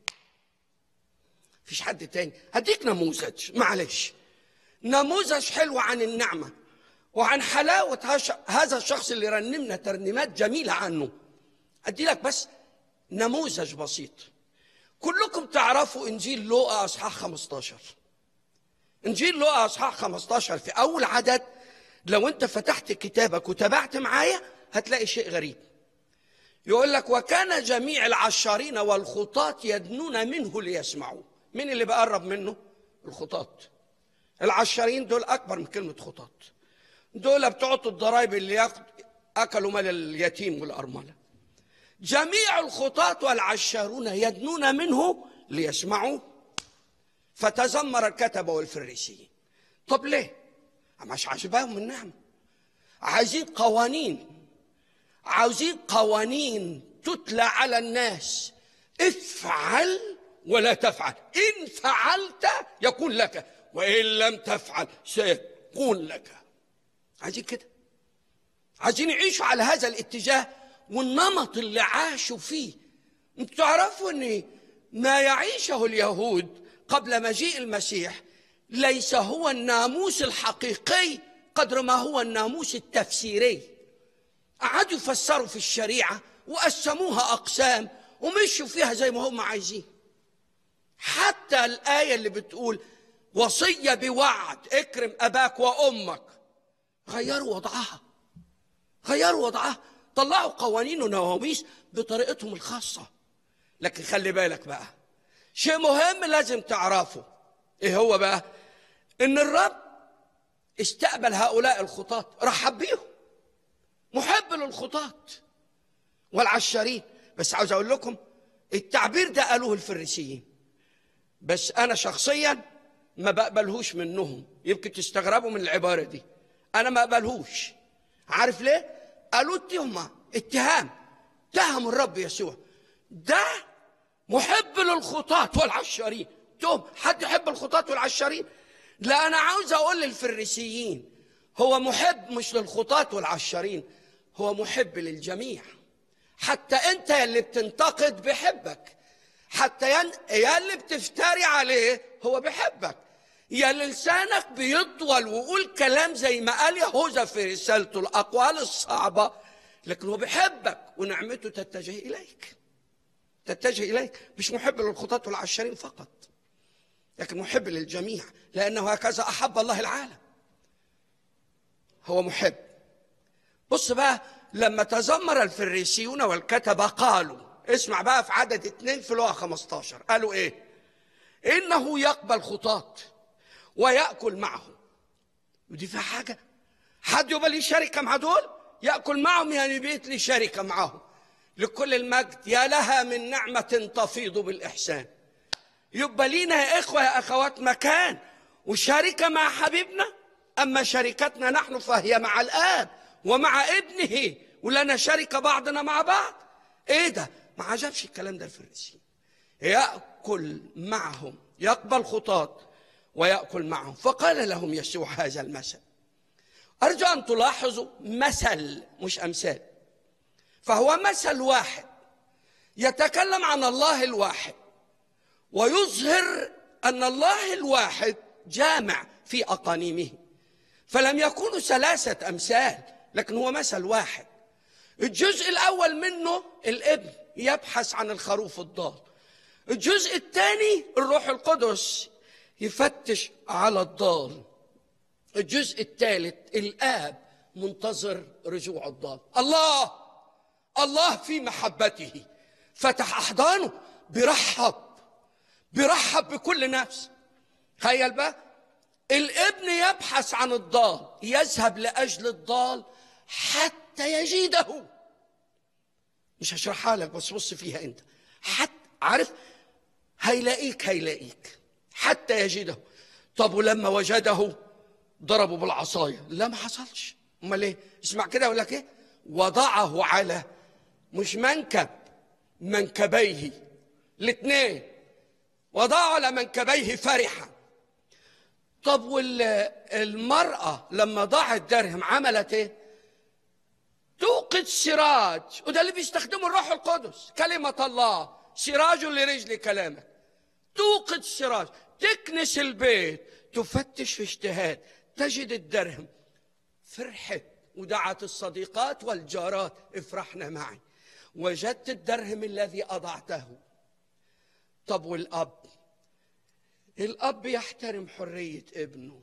فيش حد تاني هديك نموذج معلش نموذج حلو عن النعمة وعن حلاوة هذا الشخص اللي رنمنا ترنيمات جميلة عنه أدي لك بس نموذج بسيط كلكم تعرفوا إنجيل لوقا أصحاح 15 إنجيل لوقا أصحاح 15 في أول عدد لو أنت فتحت كتابك وتابعت معايا هتلاقي شيء غريب يقول لك وكان جميع العشارين والخطاة يدنون منه ليسمعوه مين اللي بقرب منه الخطاة العشارين دول أكبر من كلمة خطاة دول بتوع الضرايب اللي ياخد أكلوا مال اليتيم والأرملة جميع الخطاة والعشارون يدنون منه ليسمعوا فتذمر الكتبة والفريسيين طب ليه؟ مش عجباهم النعمة عايزين قوانين عاوزين قوانين تتلى على الناس افعل ولا تفعل إن فعلت يكون لك وإن لم تفعل سيكون لك عايزين كده عايزين يعيشوا على هذا الاتجاه والنمط اللي عاشوا فيه انتوا تعرفوا ان ما يعيشه اليهود قبل مجيء المسيح ليس هو الناموس الحقيقي قدر ما هو الناموس التفسيري قعدوا يفسروا في الشريعه وقسموها اقسام ومشوا فيها زي ما هم عايزين حتى الايه اللي بتقول وصيه بوعد اكرم اباك وامك غيروا وضعها غيروا وضعها طلعوا قوانين ونواميس بطريقتهم الخاصة لكن خلي بالك بقى شيء مهم لازم تعرفه ايه هو بقى ان الرب استقبل هؤلاء الخطاة رحب بيهم محب للخطاة والعشارين بس عاوز اقول لكم التعبير ده قالوه الفريسيين بس انا شخصيا ما بقبلهوش منهم يمكن تستغربوا من العبارة دي انا ما اقبلهوش عارف ليه قالوا التهمة اتهام اتهموا الرب يسوع ده محب للخطاة والعشارين تهم حد يحب الخطاة والعشارين لا أنا عاوز أقول للفريسيين هو محب مش للخطاة والعشارين هو محب للجميع حتى أنت يلي بتنتقد بحبك حتى يلي بتفتري عليه هو بحبك يا لسانك بيطول ويقول كلام زي ما قال يهوذا في رسالته الاقوال الصعبه لكن هو بيحبك ونعمته تتجه اليك تتجه اليك مش محب للخطاة والعشرين فقط لكن محب للجميع لانه هكذا احب الله العالم هو محب بص بقى لما تذمر الفريسيون والكتبه قالوا اسمع بقى في عدد اتنين في لغه 15 قالوا ايه انه يقبل خطاة وياكل معهم ودي فيها حاجه حد يبقى ليه شركه مع دول ياكل معهم يعني بيت لي شركه معهم لكل المجد يا لها من نعمه تفيض بالاحسان يبقى لينا يا اخوه يا اخوات مكان وشركه مع حبيبنا اما شركتنا نحن فهي مع الاب ومع ابنه ولنا شركه بعضنا مع بعض ايه ده ما عجبش الكلام ده الفريسيين ياكل معهم يقبل خطاة وياكل معهم فقال لهم يسوع هذا المثل ارجو ان تلاحظوا مثل مش امثال فهو مثل واحد يتكلم عن الله الواحد ويظهر ان الله الواحد جامع في اقانيمه فلم يكونوا ثلاثه امثال لكن هو مثل واحد الجزء الاول منه الابن يبحث عن الخروف الضال الجزء الثاني الروح القدس يفتش على الضال الجزء الثالث الاب منتظر رجوع الضال الله الله في محبته فتح احضانه بيرحب بيرحب بكل نفس تخيل بقى الابن يبحث عن الضال يذهب لاجل الضال حتى يجده مش هشرحها لك بس بص فيها انت حتى عارف هيلاقيك هيلاقيك حتى يجده طب ولما وجده ضربه بالعصايه لا ما حصلش امال ايه اسمع كده يقول لك ايه وضعه على مش منكب منكبيه الاثنين وضعه على منكبيه فرحا طب والمرأة لما ضاعت درهم عملت ايه؟ توقد سراج وده اللي بيستخدمه الروح القدس كلمة الله سراج لرجل كلامك توقد سراج تكنس البيت تفتش في اجتهاد تجد الدرهم فرحت ودعت الصديقات والجارات افرحنا معي وجدت الدرهم الذي أضعته طب والأب الأب يحترم حرية ابنه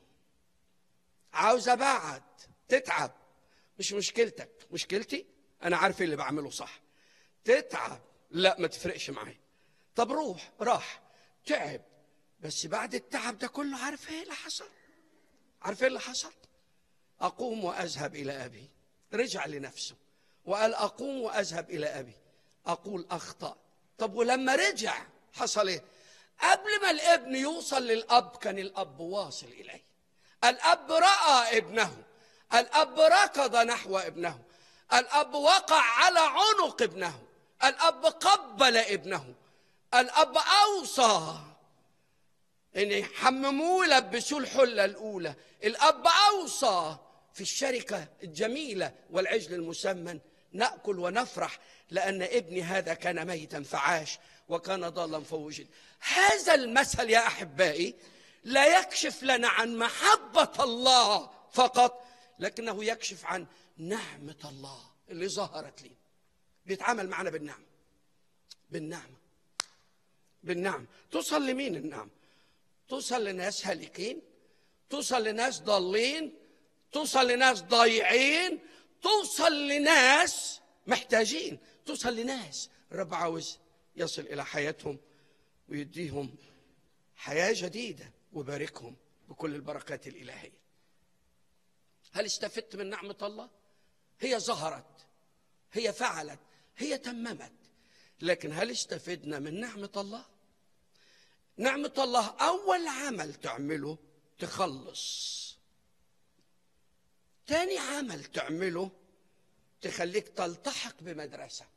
عاوز أبعد تتعب مش مشكلتك مشكلتي أنا عارف اللي بعمله صح تتعب لا ما تفرقش معايا طب روح راح تعب بس بعد التعب ده كله عارف ايه اللي حصل عارف ايه اللي حصل أقوم وأذهب إلى أبي رجع لنفسه وقال أقوم وأذهب إلى أبي أقول أخطأ طب ولما رجع حصل إيه قبل ما الابن يوصل للأب كان الأب واصل إليه الأب رأى ابنه الأب ركض نحو ابنه الأب وقع على عنق ابنه الأب قبل ابنه الأب أوصى ان يحمموه يلبسوه الحله الاولى الاب اوصى في الشركه الجميله والعجل المسمن ناكل ونفرح لان ابني هذا كان ميتا فعاش وكان ضالا فوجد هذا المثل يا احبائي لا يكشف لنا عن محبه الله فقط لكنه يكشف عن نعمه الله اللي ظهرت لي بيتعامل معنا بالنعمه بالنعمه بالنعمه توصل لمين النعمه توصل لناس هالكين توصل لناس ضالين توصل لناس ضايعين توصل لناس محتاجين توصل لناس الرب عاوز يصل الى حياتهم ويديهم حياه جديده ويباركهم بكل البركات الالهيه هل استفدت من نعمه الله هي ظهرت هي فعلت هي تممت لكن هل استفدنا من نعمه الله نعمة الله أول عمل تعمله تخلص تاني عمل تعمله تخليك تلتحق بمدرسة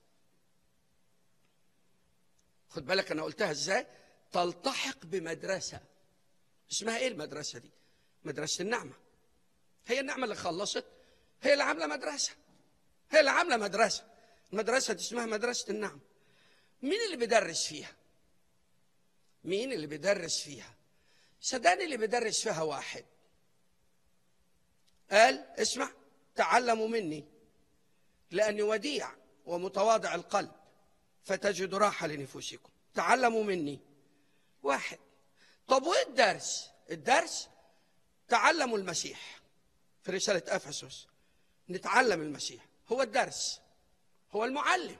خد بالك أنا قلتها إزاي تلتحق بمدرسة اسمها إيه المدرسة دي مدرسة النعمة هي النعمة اللي خلصت هي اللي عاملة مدرسة هي اللي عاملة مدرسة المدرسة دي اسمها مدرسة النعمة مين اللي بيدرس فيها مين اللي بيدرس فيها صدقني اللي بيدرس فيها واحد قال اسمع تعلموا مني لاني وديع ومتواضع القلب فتجدوا راحة لنفوسكم تعلموا مني واحد طب وايه الدرس الدرس تعلموا المسيح في رسالة أفسس نتعلم المسيح هو الدرس هو المعلم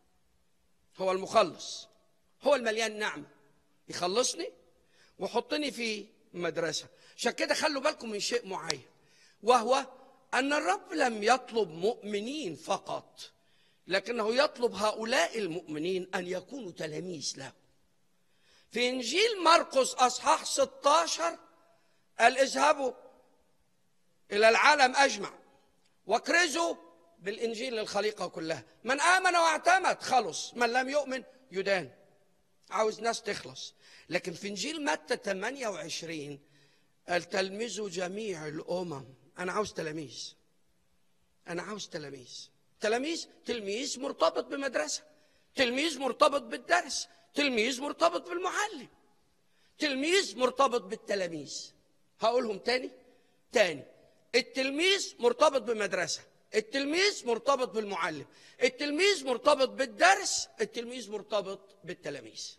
هو المخلص هو المليان نعمة يخلصني ويحطني في مدرسة عشان كده خلوا بالكم من شيء معين وهو أن الرب لم يطلب مؤمنين فقط لكنه يطلب هؤلاء المؤمنين أن يكونوا تلاميذ له في إنجيل مرقس أصحاح 16 قال اذهبوا إلى العالم أجمع واكرزوا بالإنجيل للخليقة كلها من آمن واعتمد خلص من لم يؤمن يدان عاوز ناس تخلص لكن في إنجيل متى 28 قال تلمذوا جميع الأمم أنا عاوز تلاميذ أنا عاوز تلاميذ تلاميذ تلميذ مرتبط بمدرسة تلميذ مرتبط بالدرس تلميذ مرتبط بالمعلم تلميذ مرتبط بالتلاميذ هقولهم تاني تاني التلميذ مرتبط بمدرسة التلميذ مرتبط بالمعلم التلميذ مرتبط بالدرس التلميذ مرتبط بالتلاميذ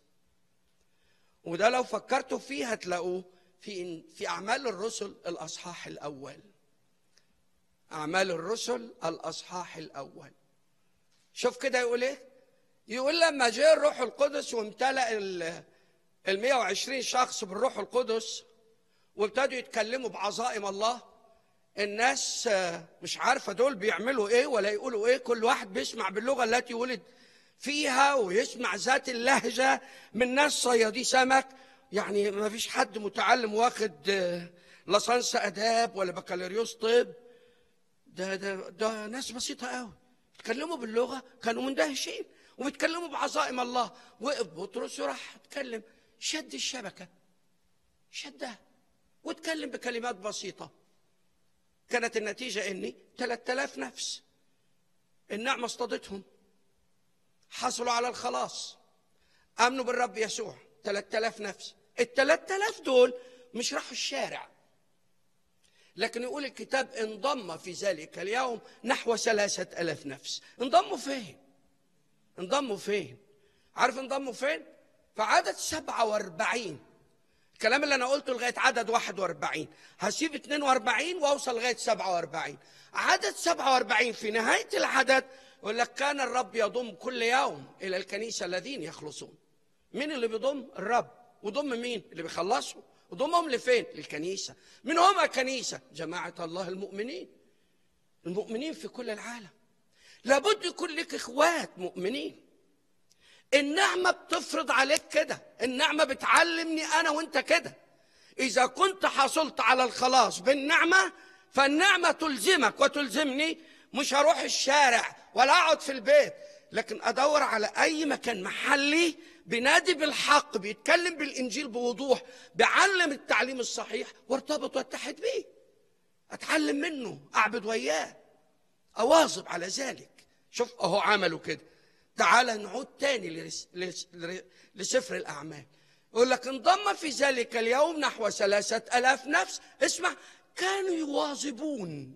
وده لو فكرتوا فيه هتلاقوه في في أعمال الرسل الأصحاح الأول أعمال الرسل الأصحاح الأول شوف كده يقول إيه يقول لما جاء الروح القدس وامتلأ ال 120 شخص بالروح القدس وابتدوا يتكلموا بعظائم الله الناس مش عارفة دول بيعملوا إيه ولا يقولوا إيه كل واحد بيسمع باللغة التي ولد فيها ويسمع ذات اللهجة من ناس صيادي سمك يعني ما فيش حد متعلم واخد لصنص آداب ولا بكالوريوس طب ده ده ده ناس بسيطة قوي بيتكلموا باللغة كانوا مندهشين وبيتكلموا بعظائم الله وقف بطرس وراح اتكلم شد الشبكة شدها واتكلم بكلمات بسيطة كانت النتيجة اني 3000 نفس النعمة اصطادتهم حصلوا على الخلاص امنوا بالرب يسوع 3000 نفس ال 3000 دول مش راحوا الشارع لكن يقول الكتاب انضم في ذلك اليوم نحو ثلاثة ألاف نفس انضموا فين انضموا فين عارف انضموا فين في عدد 47 الكلام اللي انا قلته لغايه عدد 41 هسيب 42 واوصل لغايه 47 عدد 47 في نهايه العدد يقول لك كان الرب يضم كل يوم الى الكنيسه الذين يخلصون مين اللي بيضم الرب وضم مين اللي بيخلصوا وضمهم لفين للكنيسه من هم الكنيسه جماعه الله المؤمنين المؤمنين في كل العالم لابد يكون لك اخوات مؤمنين النعمة بتفرض عليك كده النعمة بتعلمني أنا وأنت كده إذا كنت حصلت على الخلاص بالنعمة فالنعمة تلزمك وتلزمني مش هروح الشارع ولا أقعد في البيت لكن أدور على أي مكان محلي بينادي بالحق بيتكلم بالإنجيل بوضوح بيعلم التعليم الصحيح وارتبط واتحد بيه أتعلم منه أعبد وياه أواظب على ذلك شوف أهو عملوا كده تعال نعود تاني لرس... لس... لسفر الأعمال يقول لك انضم في ذلك اليوم نحو ثلاثة ألاف نفس اسمع كانوا يواظبون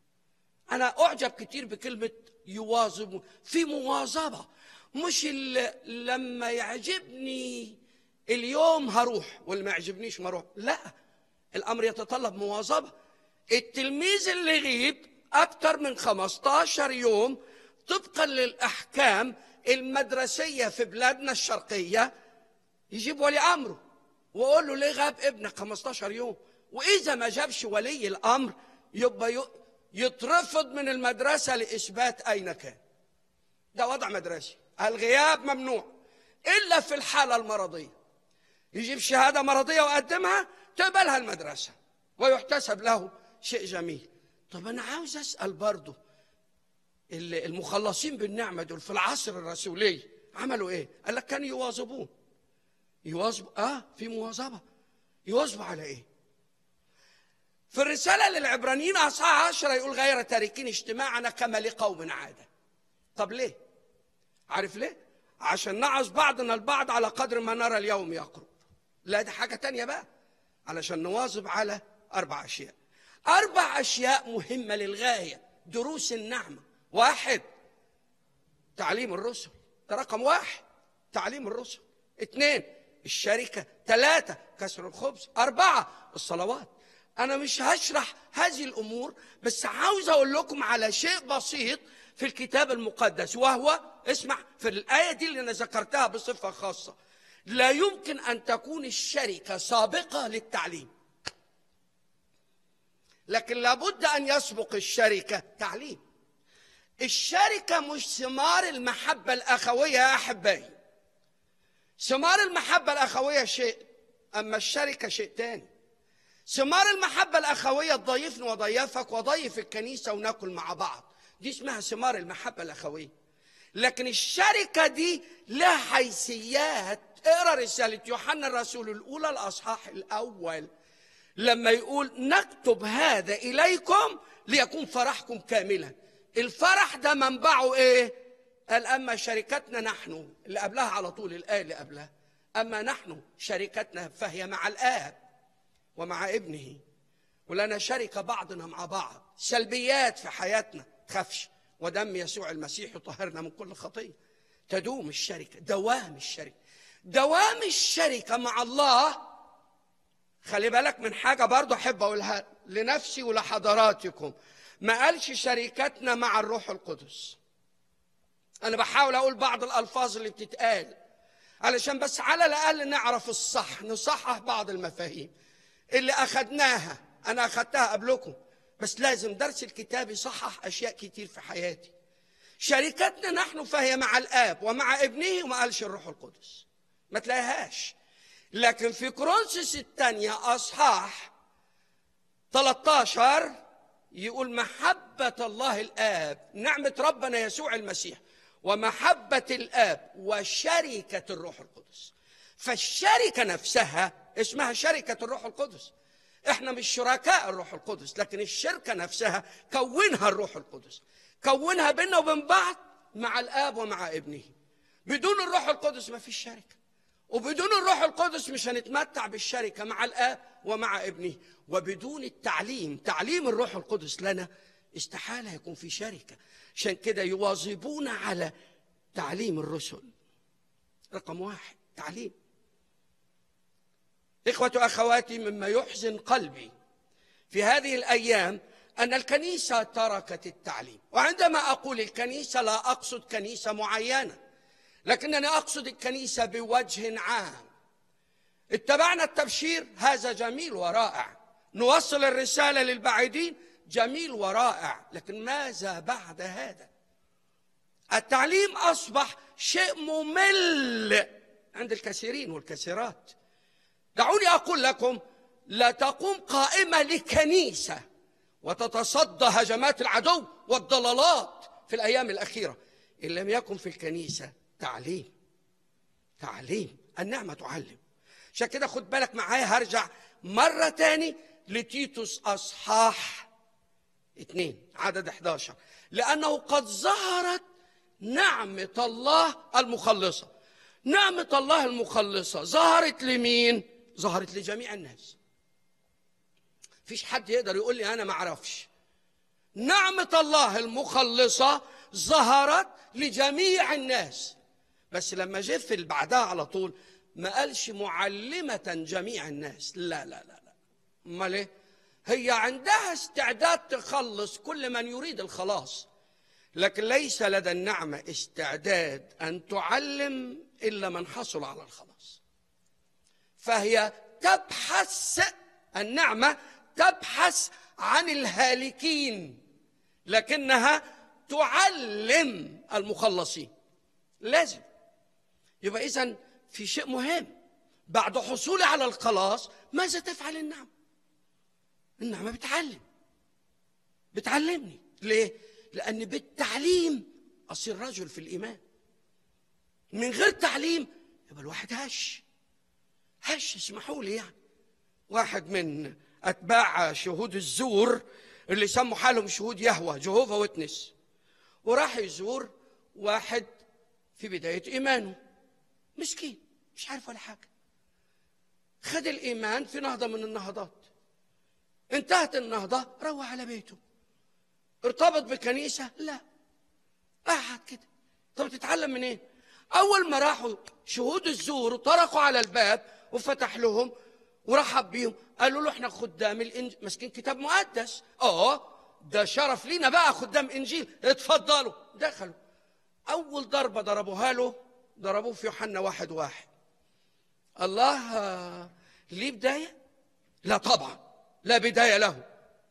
أنا أعجب كتير بكلمة يواظبون في مواظبة مش اللي لما يعجبني اليوم هروح واللي ما يعجبنيش ما اروح لا الأمر يتطلب مواظبة التلميذ اللي يغيب أكتر من 15 يوم طبقا للاحكام المدرسيه في بلادنا الشرقيه يجيب ولي امره ويقول له ليه غاب ابنك 15 يوم واذا ما جابش ولي الامر يبقى يترفض من المدرسه لاثبات اين كان ده وضع مدرسي الغياب ممنوع الا في الحاله المرضيه يجيب شهاده مرضيه ويقدمها تقبلها المدرسه ويحتسب له شيء جميل طب انا عاوز اسال برضه المخلصين بالنعمة دول في العصر الرسولي عملوا ايه؟ قال لك كانوا يواظبون يواظبوا اه في مواظبة يواظبوا على ايه؟ في الرسالة للعبرانيين أصحاح عشرة يقول غير تاركين اجتماعنا كما لقوم عادة طب ليه؟ عارف ليه؟ عشان نعظ بعضنا البعض على قدر ما نرى اليوم يقرب لا دي حاجة تانية بقى علشان نواظب على أربع أشياء أربع أشياء مهمة للغاية دروس النعمة واحد تعليم الرسل ده رقم واحد تعليم الرسل اثنين الشركة ثلاثة كسر الخبز أربعة الصلوات أنا مش هشرح هذه الأمور بس عاوز أقول لكم على شيء بسيط في الكتاب المقدس وهو اسمع في الآية دي اللي أنا ذكرتها بصفة خاصة لا يمكن أن تكون الشركة سابقة للتعليم لكن لابد أن يسبق الشركة تعليم الشركة مش ثمار المحبة الأخوية يا أحبائي ثمار المحبة الأخوية شيء أما الشركة شيء تاني ثمار المحبة الأخوية تضيفني وضيفك وضيف الكنيسة وناكل مع بعض دي اسمها ثمار المحبة الأخوية لكن الشركة دي لها حيثيات اقرا رسالة يوحنا الرسول الأولى الأصحاح الأول لما يقول نكتب هذا إليكم ليكون فرحكم كاملا الفرح ده منبعه إيه؟ قال أما شركتنا نحن اللي قبلها على طول الآية اللي قبلها أما نحن شركتنا فهي مع الآب ومع ابنه ولنا شركة بعضنا مع بعض سلبيات في حياتنا تخافش ودم يسوع المسيح يطهرنا من كل خطية تدوم الشركة دوام الشركة دوام الشركة مع الله خلي بالك من حاجة برضو أحب أقولها لنفسي ولحضراتكم ما قالش شركتنا مع الروح القدس أنا بحاول أقول بعض الألفاظ اللي بتتقال علشان بس على الأقل نعرف الصح نصحح بعض المفاهيم اللي أخدناها أنا أخدتها قبلكم بس لازم درس الكتاب يصحح أشياء كتير في حياتي شركتنا نحن فهي مع الآب ومع ابنه وما قالش الروح القدس ما تلاقيهاش لكن في كورنثوس الثانية أصحاح 13 يقول محبة الله الآب نعمة ربنا يسوع المسيح ومحبة الآب وشركة الروح القدس فالشركة نفسها اسمها شركة الروح القدس احنا مش شركاء الروح القدس لكن الشركة نفسها كونها الروح القدس كونها بيننا وبين بعض مع الآب ومع ابنه بدون الروح القدس ما فيش شركة وبدون الروح القدس مش هنتمتع بالشركة مع الآب ومع ابنه وبدون التعليم تعليم الروح القدس لنا استحالة يكون في شركة عشان كده يواظبون على تعليم الرسل رقم واحد تعليم إخوة أخواتي مما يحزن قلبي في هذه الأيام أن الكنيسة تركت التعليم وعندما أقول الكنيسة لا أقصد كنيسة معينة لكنني أقصد الكنيسة بوجه عام اتبعنا التبشير هذا جميل ورائع نوصل الرسالة للبعيدين جميل ورائع لكن ماذا بعد هذا التعليم أصبح شيء ممل عند الكثيرين والكثيرات دعوني أقول لكم لا تقوم قائمة لكنيسة وتتصدى هجمات العدو والضلالات في الأيام الأخيرة إن لم يكن في الكنيسة تعليم تعليم النعمة تعلم عشان كده خد بالك معايا هرجع مرة تاني لتيتوس أصحاح اثنين عدد 11 لأنه قد ظهرت نعمة الله المخلصة نعمة الله المخلصة ظهرت لمين؟ ظهرت لجميع الناس فيش حد يقدر يقول لي أنا ما أعرفش نعمة الله المخلصة ظهرت لجميع الناس بس لما جه في بعدها على طول ما قالش معلمة جميع الناس لا لا لا لا امال ايه هي عندها استعداد تخلص كل من يريد الخلاص لكن ليس لدى النعمة استعداد أن تعلم إلا من حصل على الخلاص فهي تبحث النعمة تبحث عن الهالكين لكنها تعلم المخلصين لازم يبقى إذا في شيء مهم بعد حصولي على الخلاص ماذا تفعل النعمة؟ النعمة بتعلم بتعلمني ليه؟ لأن بالتعليم أصير رجل في الإيمان من غير تعليم يبقى الواحد هش هش اسمحوا لي يعني واحد من أتباع شهود الزور اللي سموا حالهم شهود يهوى جهوفا ويتنس وراح يزور واحد في بداية إيمانه مسكين مش عارف ولا حاجة خد الإيمان في نهضة من النهضات انتهت النهضة روح على بيته ارتبط بكنيسة لا قعد كده طب تتعلم منين إيه؟ اول ما راحوا شهود الزور وطرقوا على الباب وفتح لهم ورحب بيهم قالوا له احنا خدام الانجيل ماسكين كتاب مقدس اه ده شرف لينا بقى خدام انجيل اتفضلوا دخلوا اول ضربه ضربوها له ضربوه في يوحنا واحد واحد الله آه، ليه بدايه لا طبعا لا بدايه له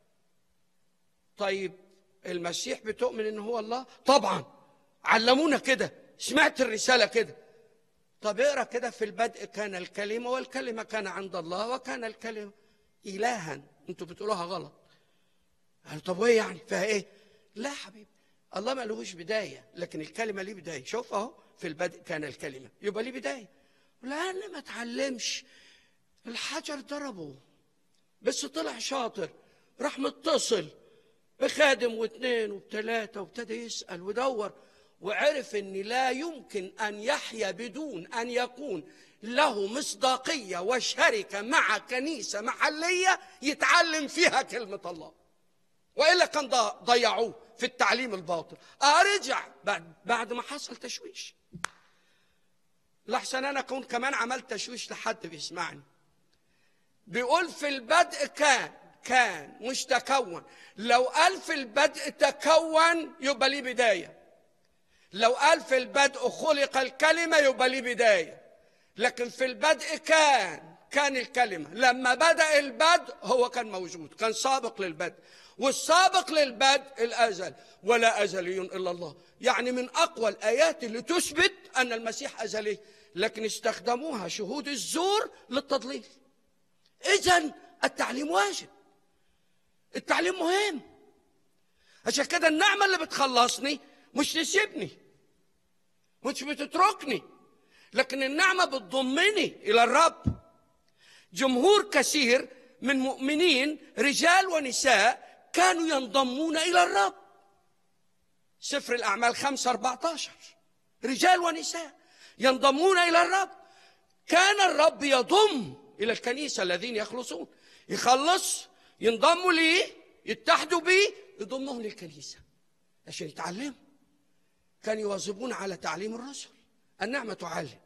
طيب المسيح بتؤمن ان هو الله طبعا علمونا كده سمعت الرساله كده طب اقرا كده في البدء كان الكلمه والكلمه كان عند الله وكان الكلمه الها انتوا بتقولوها غلط قال طب وايه يعني فيها ايه لا حبيبي الله ما لهوش بدايه لكن الكلمه ليه بدايه شوف اهو في البدء كان الكلمه يبقى ليه بدايه لان ما اتعلمش الحجر ضربه بس طلع شاطر راح متصل بخادم واثنين وثلاثة وابتدى يسأل ويدور وعرف ان لا يمكن ان يحيا بدون ان يكون له مصداقية وشركة مع كنيسة محلية يتعلم فيها كلمة الله والا كان ض- ضيعوه في التعليم الباطل ارجع بعد بعد ما حصل تشويش لحسن انا اكون كمان عملت تشويش لحد بيسمعني بيقول في البدء كان كان مش تكون لو قال في البدء تكون يبقى ليه بدايه لو قال في البدء خلق الكلمه يبقى ليه بدايه لكن في البدء كان كان الكلمه لما بدا البدء هو كان موجود كان سابق للبدء والسابق للبدء الازل ولا ازلي الا الله يعني من اقوى الايات اللي تثبت ان المسيح ازلي لكن استخدموها شهود الزور للتضليل اذا التعليم واجب التعليم مهم عشان كده النعمه اللي بتخلصني مش تسيبني مش بتتركني لكن النعمه بتضمني الى الرب جمهور كثير من مؤمنين رجال ونساء كانوا ينضمون الى الرب سفر الاعمال 5 14 رجال ونساء ينضمون الى الرب كان الرب يضم الى الكنيسه الذين يخلصون يخلص ينضموا ليه يتحدوا بيه يضمهم للكنيسه عشان يتعلموا كانوا يواظبون على تعليم الرسل النعمه تعلم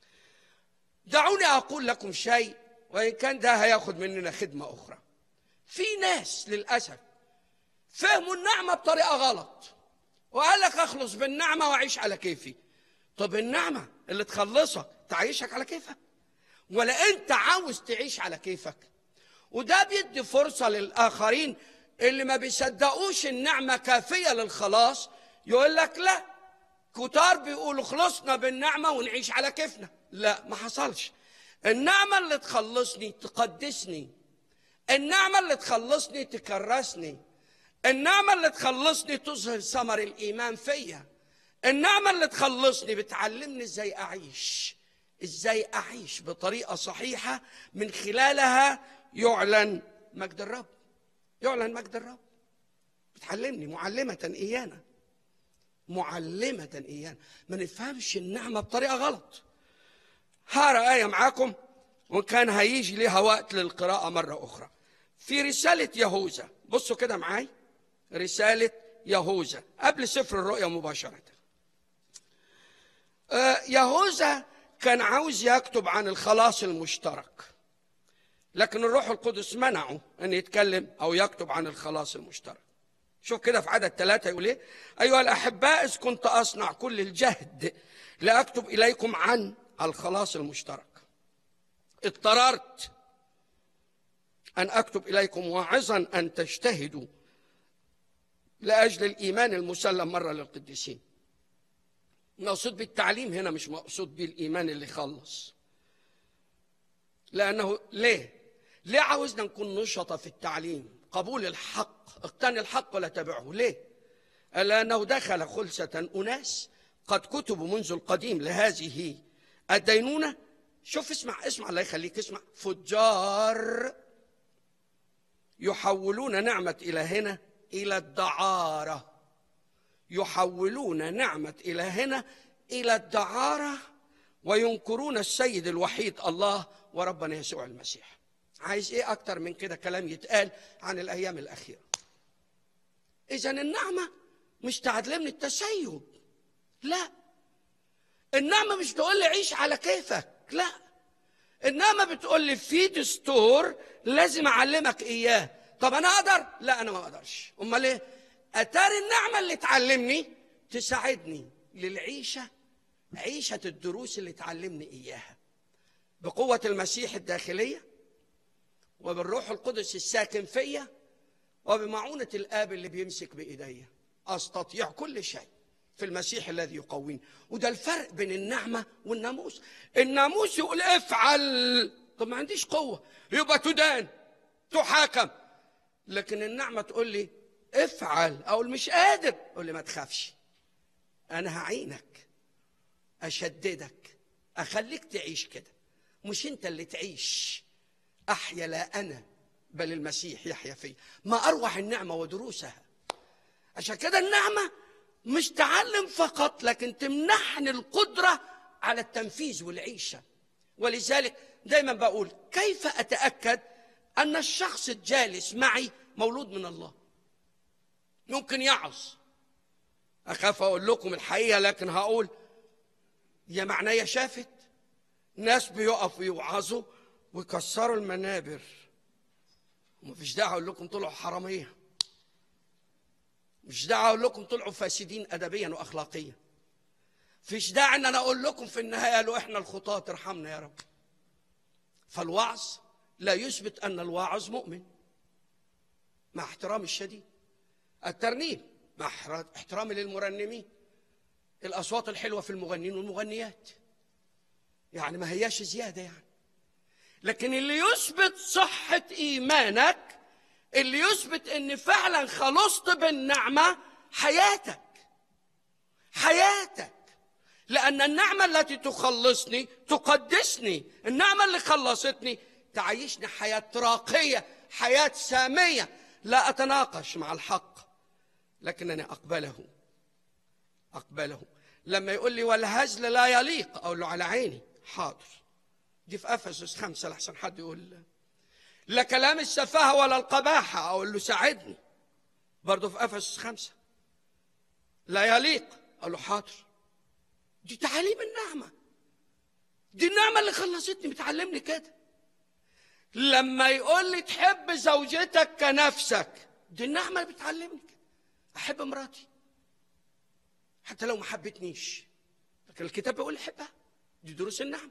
دعوني اقول لكم شيء وان كان ده هياخد مننا خدمه اخرى في ناس للاسف فهموا النعمه بطريقه غلط وقال لك اخلص بالنعمه واعيش على كيفي طب النعمه اللي تخلصك تعيشك على كيفك ولا انت عاوز تعيش على كيفك وده بيدي فرصه للاخرين اللي ما بيصدقوش النعمه كافيه للخلاص يقول لك لا كتار بيقولوا خلصنا بالنعمه ونعيش على كيفنا لا ما حصلش النعمه اللي تخلصني تقدسني النعمه اللي تخلصني تكرسني النعمه اللي تخلصني تظهر ثمر الايمان فيا النعمه اللي تخلصني بتعلمني ازاي اعيش ازاي اعيش بطريقه صحيحه من خلالها يعلن مجد الرب يعلن مجد الرب بتعلمني معلمه ايانا معلمه ايانا ما نفهمش النعمه بطريقه غلط هقرا ايه معاكم وكان هيجي ليها وقت للقراءه مره اخرى في رساله يهوذا بصوا كده معاي رساله يهوذا قبل سفر الرؤيا مباشره آه، يهوذا كان عاوز يكتب عن الخلاص المشترك لكن الروح القدس منعه ان يتكلم او يكتب عن الخلاص المشترك شوف كده في عدد ثلاثة يقول ايه ايها الاحباء اذ كنت اصنع كل الجهد لاكتب اليكم عن الخلاص المشترك اضطررت ان اكتب اليكم واعظا ان تجتهدوا لاجل الايمان المسلم مره للقديسين مقصود بالتعليم هنا مش مقصود بالايمان اللي يخلص لانه ليه ليه عاوزنا نكون نشطة في التعليم قبول الحق اقتني الحق ولا تبعه ليه لانه دخل خلسة اناس قد كتبوا منذ القديم لهذه الدينونة شوف اسمع اسمع الله يخليك اسمع فجار يحولون نعمة إلهنا إلى الدعارة يحولون نعمة إلهنا إلى الدعارة وينكرون السيد الوحيد الله وربنا يسوع المسيح عايز ايه اكتر من كده كلام يتقال عن الايام الاخيره اذا النعمه مش تعلمني التسيب لا النعمة مش تقول لي عيش على كيفك لا النعمة بتقول لي في دستور لازم أعلمك إياه طب أنا أقدر؟ لا أنا ما أقدرش أمال إيه؟ أتاري النعمة اللي تعلمني تساعدني للعيشة عيشة الدروس اللي تعلمني إياها بقوة المسيح الداخلية وبالروح القدس الساكن فيا وبمعونة الآب اللي بيمسك بإيديا أستطيع كل شيء في المسيح الذي يقويني وده الفرق بين النعمة والناموس الناموس يقول افعل طب ما عنديش قوة يبقى تدان تحاكم لكن النعمة تقول لي افعل أقول مش قادر أقول لي ما تخافش أنا هعينك أشددك أخليك تعيش كده مش أنت اللي تعيش أحيا لا أنا بل المسيح يحيا فيا ما أروح النعمة ودروسها عشان كده النعمة مش تعلم فقط لكن تمنحني القدرة على التنفيذ والعيشة ولذلك دايما بقول كيف أتأكد أن الشخص الجالس معي مولود من الله ممكن يعظ أخاف أقول لكم الحقيقة لكن هقول يا معنايا شافت ناس بيقفوا يوعظوا ويكسروا المنابر ومفيش داعي اقول لكم طلعوا حراميه مش داعي اقول لكم طلعوا فاسدين ادبيا واخلاقيا فيش داعي ان انا اقول لكم في النهايه قالوا احنا الخطاة ارحمنا يا رب فالوعظ لا يثبت ان الواعظ مؤمن مع احترامي الشديد الترنيم مع احترامي للمرنمين الاصوات الحلوه في المغنين والمغنيات يعني ما هياش زياده يعني لكن اللي يثبت صحة إيمانك اللي يثبت إن فعلا خلصت بالنعمة حياتك حياتك لأن النعمة التي تخلصني تقدسني النعمة اللي خلصتني تعيشني حياة راقية حياة سامية لا أتناقش مع الحق لكنني أقبله أقبله لما يقول لي والهزل لا يليق أقول له على عيني حاضر دي في افسس خمسه لحسن حد يقول لا كلام السفاهه ولا القباحه اقول له ساعدني برضه في افسس خمسه لا يليق اقول له حاضر دي تعاليم النعمه دي النعمه اللي خلصتني بتعلمني كده لما يقول لي تحب زوجتك كنفسك دي النعمه اللي بتعلمني كده احب مراتي حتى لو ما حبتنيش لكن الكتاب بيقول احبها دي دروس النعمه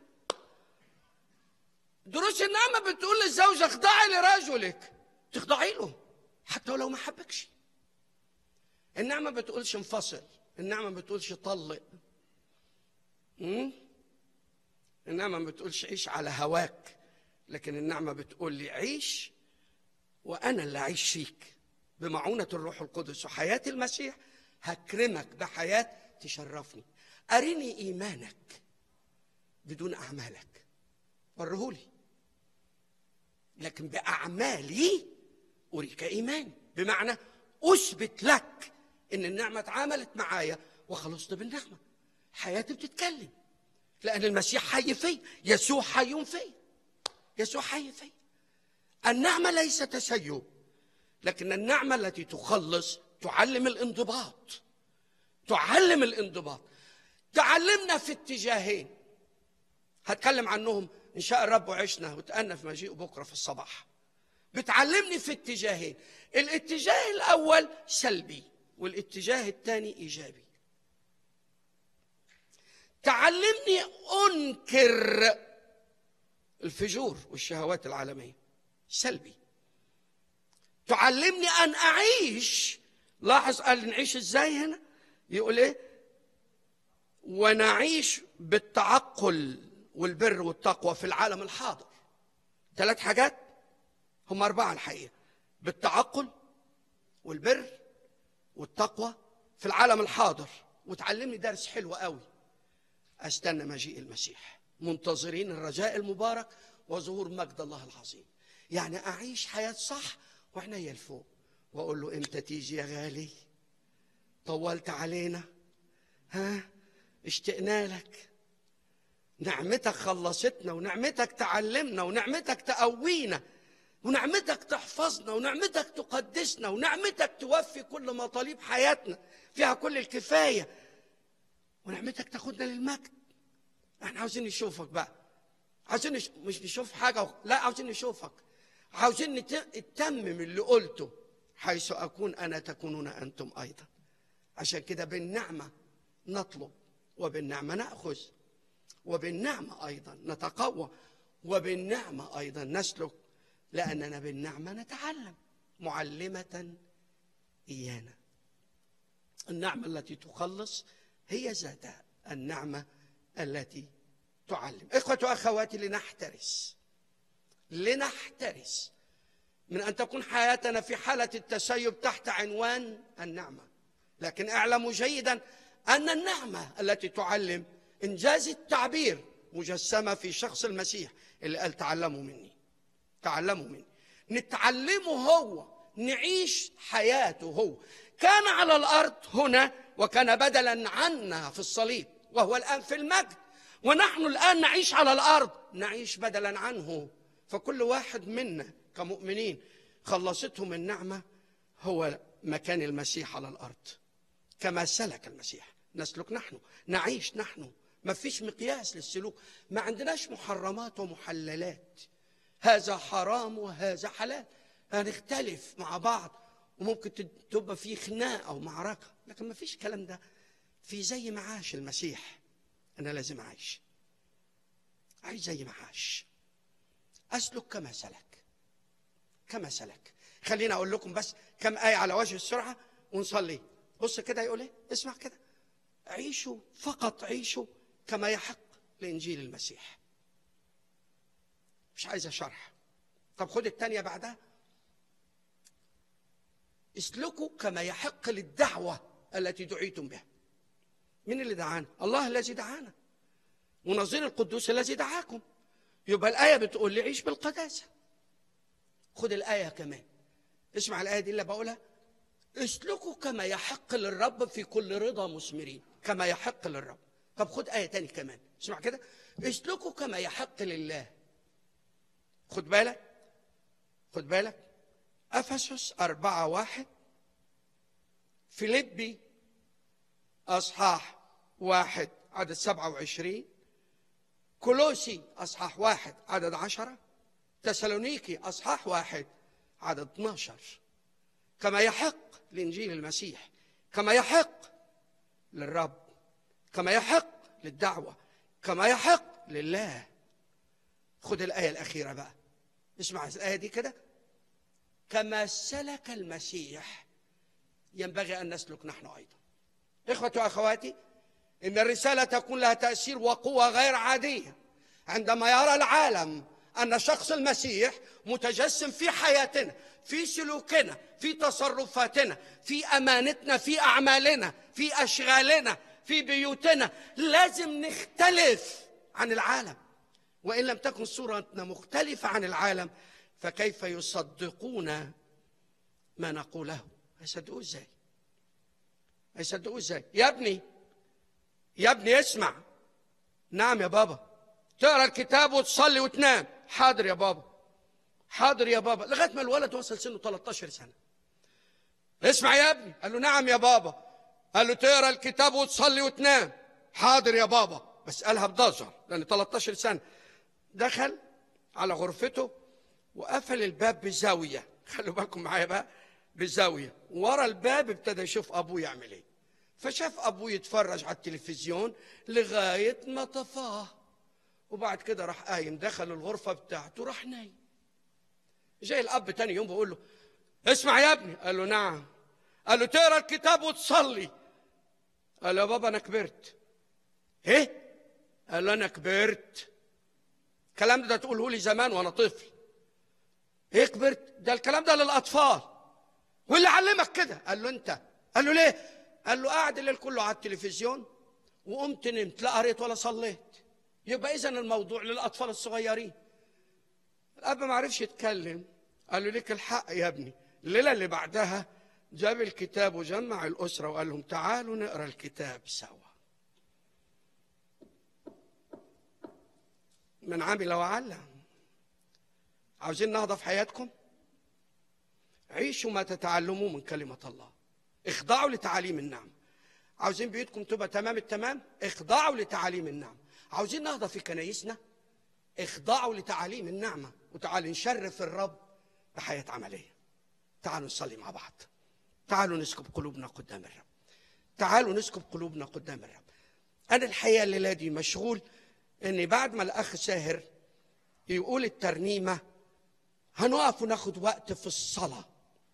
دروس النعمة بتقول للزوجة اخضعي لرجلك تخضعي له حتى ولو ما حبكش النعمة ما بتقولش انفصل النعمة ما بتقولش طلق مم؟ النعمة ما بتقولش عيش على هواك لكن النعمة بتقول لي عيش وأنا اللي أعيش فيك بمعونة الروح القدس وحياة المسيح هكرمك بحياة تشرفني أرني إيمانك بدون أعمالك ورهولي لكن بأعمالي أريك إيماني بمعنى أثبت لك إن النعمة اتعاملت معايا وخلصت بالنعمة حياتي بتتكلم لأن المسيح حي في يسوع حي في يسوع حي في النعمة ليس تسيب لكن النعمة التي تخلص تعلم الانضباط تعلم الانضباط تعلمنا في اتجاهين هتكلم عنهم ان شاء الرب وعشنا وتأنى في مجيئه بكره في الصباح بتعلمني في اتجاهين الاتجاه الاول سلبي والاتجاه الثاني ايجابي تعلمني انكر الفجور والشهوات العالميه سلبي تعلمني ان اعيش لاحظ قال نعيش ازاي هنا يقول ايه ونعيش بالتعقل والبر والتقوى في العالم الحاضر ثلاث حاجات هم أربعة الحقيقة بالتعقل والبر والتقوى في العالم الحاضر وتعلمني درس حلو قوي استنى مجيء المسيح منتظرين الرجاء المبارك وظهور مجد الله العظيم يعني اعيش حياه صح وعينيا لفوق واقول له امتى تيجي يا غالي طولت علينا ها اشتقنا لك نعمتك خلصتنا ونعمتك تعلمنا ونعمتك تقوينا ونعمتك تحفظنا ونعمتك تقدسنا ونعمتك توفي كل مطالب حياتنا فيها كل الكفايه ونعمتك تاخدنا للمجد احنا عاوزين نشوفك بقى عاوزين نش... مش نشوف حاجة و... لا عاوزين نشوفك عاوزين نت... نتمم اللي قلته حيث أكون أنا تكونون أنتم أيضا عشان كده بالنعمة نطلب وبالنعمة نأخذ وبالنعمة أيضا نتقوى وبالنعمة أيضا نسلك لأننا بالنعمة نتعلم معلمة إيانا النعمة التي تخلص هي ذاتها النعمة التي تعلم إخوة وأخواتي لنحترس لنحترس من أن تكون حياتنا في حالة التسيب تحت عنوان النعمة لكن اعلموا جيدا أن النعمة التي تعلم إنجاز التعبير مجسمة في شخص المسيح اللي قال تعلموا مني تعلموا مني نتعلمه هو نعيش حياته هو كان على الأرض هنا وكان بدلا عنا في الصليب وهو الآن في المجد ونحن الآن نعيش على الأرض نعيش بدلا عنه فكل واحد منا كمؤمنين خلصتهم النعمة هو مكان المسيح على الأرض كما سلك المسيح نسلك نحن نعيش نحن ما فيش مقياس للسلوك ما عندناش محرمات ومحللات هذا حرام وهذا حلال هنختلف مع بعض وممكن تبقى في خناقه او معركه لكن ما فيش الكلام ده في زي ما عاش المسيح انا لازم اعيش عايش زي ما عاش اسلك كما سلك كما سلك خليني اقول لكم بس كم ايه على وجه السرعه ونصلي بص كده يقول ايه اسمع كده عيشوا فقط عيشوا كما يحق لانجيل المسيح مش عايزه شرح طب خد الثانيه بعدها اسلكوا كما يحق للدعوه التي دعيتم بها مين اللي دعانا الله الذي دعانا ونظير القدوس الذي دعاكم يبقى الايه بتقول لي عيش بالقداسه خد الايه كمان اسمع الايه دي اللي بقولها اسلكوا كما يحق للرب في كل رضا مثمرين كما يحق للرب طب خد آية تاني كمان اسمع كده اسلكوا كما يحق لله خد بالك خد بالك أفسس أربعة واحد فيليبي أصحاح واحد عدد سبعة وعشرين كولوسي أصحاح واحد عدد عشرة تسالونيكي أصحاح واحد عدد 12 كما يحق لإنجيل المسيح كما يحق للرب كما يحق للدعوة كما يحق لله خد الآية الأخيرة بقى اسمع الآية دي كده كما سلك المسيح ينبغي أن نسلك نحن أيضا إخوة وأخواتي إن الرسالة تكون لها تأثير وقوة غير عادية عندما يرى العالم أن شخص المسيح متجسم في حياتنا في سلوكنا في تصرفاتنا في أمانتنا في أعمالنا في أشغالنا في بيوتنا لازم نختلف عن العالم وإن لم تكن صورتنا مختلفة عن العالم فكيف يصدقون ما نقوله هيصدقوه ازاي هيصدقوه ازاي يا ابني يا ابني اسمع نعم يا بابا تقرا الكتاب وتصلي وتنام حاضر يا بابا حاضر يا بابا لغايه ما الولد وصل سنه 13 سنه اسمع يا ابني قال له نعم يا بابا قال له تقرا الكتاب وتصلي وتنام حاضر يا بابا بس قالها بضجر لان 13 سنه دخل على غرفته وقفل الباب بزاويه خلوا بالكم معايا بقى بزاويه ورا الباب ابتدى يشوف ابوه يعمل ايه فشاف ابوه يتفرج على التلفزيون لغايه ما طفاه وبعد كده راح قايم دخل الغرفه بتاعته راح نايم جاي الاب تاني يوم بيقول له اسمع يا ابني قال له نعم قال له تقرا الكتاب وتصلي قال له يا بابا انا كبرت ايه قال له انا كبرت الكلام ده تقوله لي زمان وانا طفل ايه كبرت ده الكلام ده للاطفال واللي علمك كده قال له انت قال له ليه قال له قاعد الليل كله على التلفزيون وقمت نمت لا قريت ولا صليت يبقى اذا الموضوع للاطفال الصغيرين الاب ما عرفش يتكلم قال له ليك الحق يا ابني الليله اللي بعدها جاب الكتاب وجمع الاسره وقال لهم تعالوا نقرا الكتاب سوا من عمل وعلم عاوزين نهضه في حياتكم عيشوا ما تتعلموا من كلمه الله اخضعوا لتعاليم النعم عاوزين بيوتكم تبقى تمام التمام اخضعوا لتعاليم النعم عاوزين نهضة في كنايسنا اخضعوا لتعاليم النعمة وتعالوا نشرف الرب بحياة عملية تعالوا نصلي مع بعض تعالوا نسكب قلوبنا قدام الرب تعالوا نسكب قلوبنا قدام الرب أنا الحقيقة الليلة دي مشغول إن بعد ما الأخ ساهر يقول الترنيمة هنقف وناخد وقت في الصلاة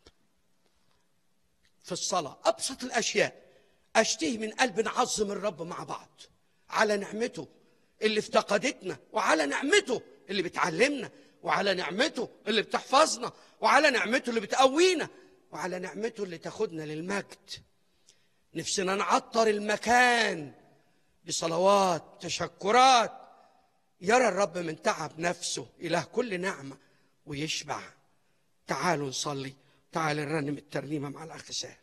في الصلاة أبسط الأشياء أشتهي من قلب نعظم الرب مع بعض على نعمته اللي افتقدتنا وعلى نعمته اللي بتعلمنا وعلى نعمته اللي بتحفظنا وعلى نعمته اللي بتقوينا وعلى نعمته اللي تاخدنا للمجد نفسنا نعطر المكان بصلوات تشكرات يرى الرب من تعب نفسه إله كل نعمة ويشبع تعالوا نصلي تعالوا نرنم الترنيمة مع الأخ ساهر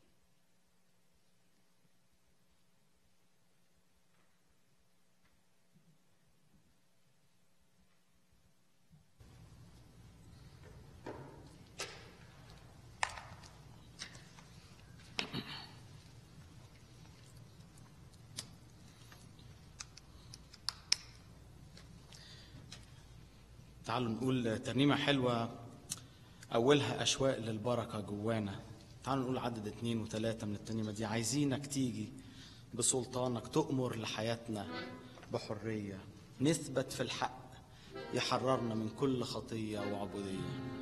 تعالوا نقول ترنيمة حلوة أولها أشواق للبركة جوانا تعالوا نقول عدد اتنين وتلاتة من الترنيمة دي عايزينك تيجي بسلطانك تؤمر لحياتنا بحرية نثبت في الحق يحررنا من كل خطية وعبودية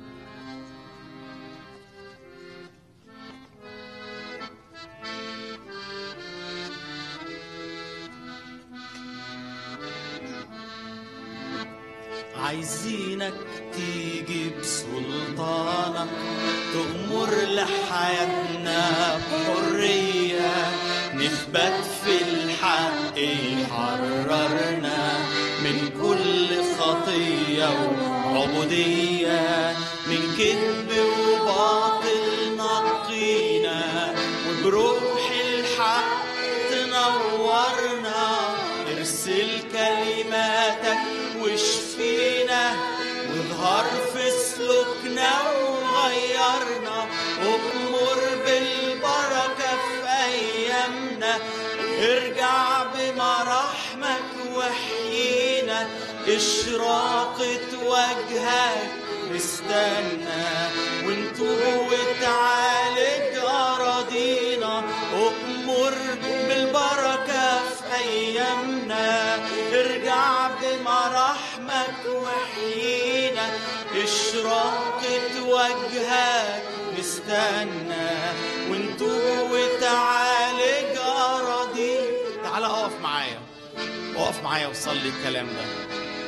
عايزينك تيجي بسلطانك تأمر لحياتنا بحرية نثبت في الحق يحررنا من كل خطية وعبودية من كذب وباطل نقينا وبروح الحق تنورنا ارسل كلماتك واشفينا واظهر في سلوكنا وغيرنا امر بالبركة في ايامنا ارجع بمراحمك وحيينا اشراقة وجهك نستنى ونتوب وتعالج اراضينا امر بالبركة في ايامنا ارجع بمراحمك وحيينا اشراقة وجهك نستنى ونتوب وتعالج اراضينا تعال اقف معايا اقف معايا وصلي الكلام ده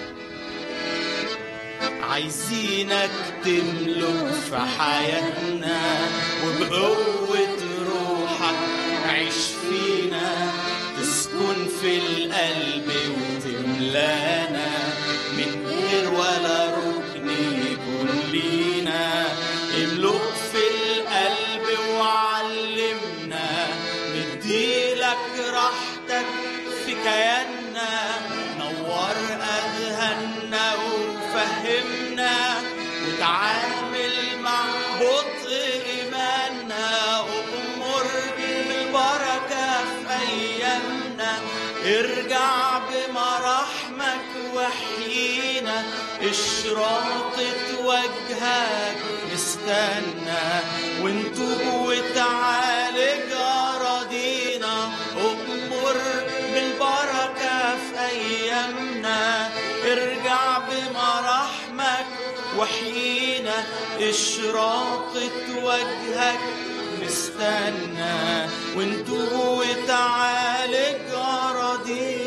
عايزينك تملك في حياتنا وبقوة روحك عيش فينا تسكن في القلب وتملانا من غير ولا ركن يكون لينا املك في القلب وعلمنا نديلك راحتك في كياننا نور اذهاننا وفهمنا وتعامل مع بطء ايماننا وامر بالبركه في ايامنا ارجع بمراحمك وحيينا اشراقة وجهك نستنى ونتوب وتعالج اراضينا امر بالبركة في ايامنا ارجع بمراحمك وحيينا اشراقة وجهك نستنى ونتوب وتعالج اراضينا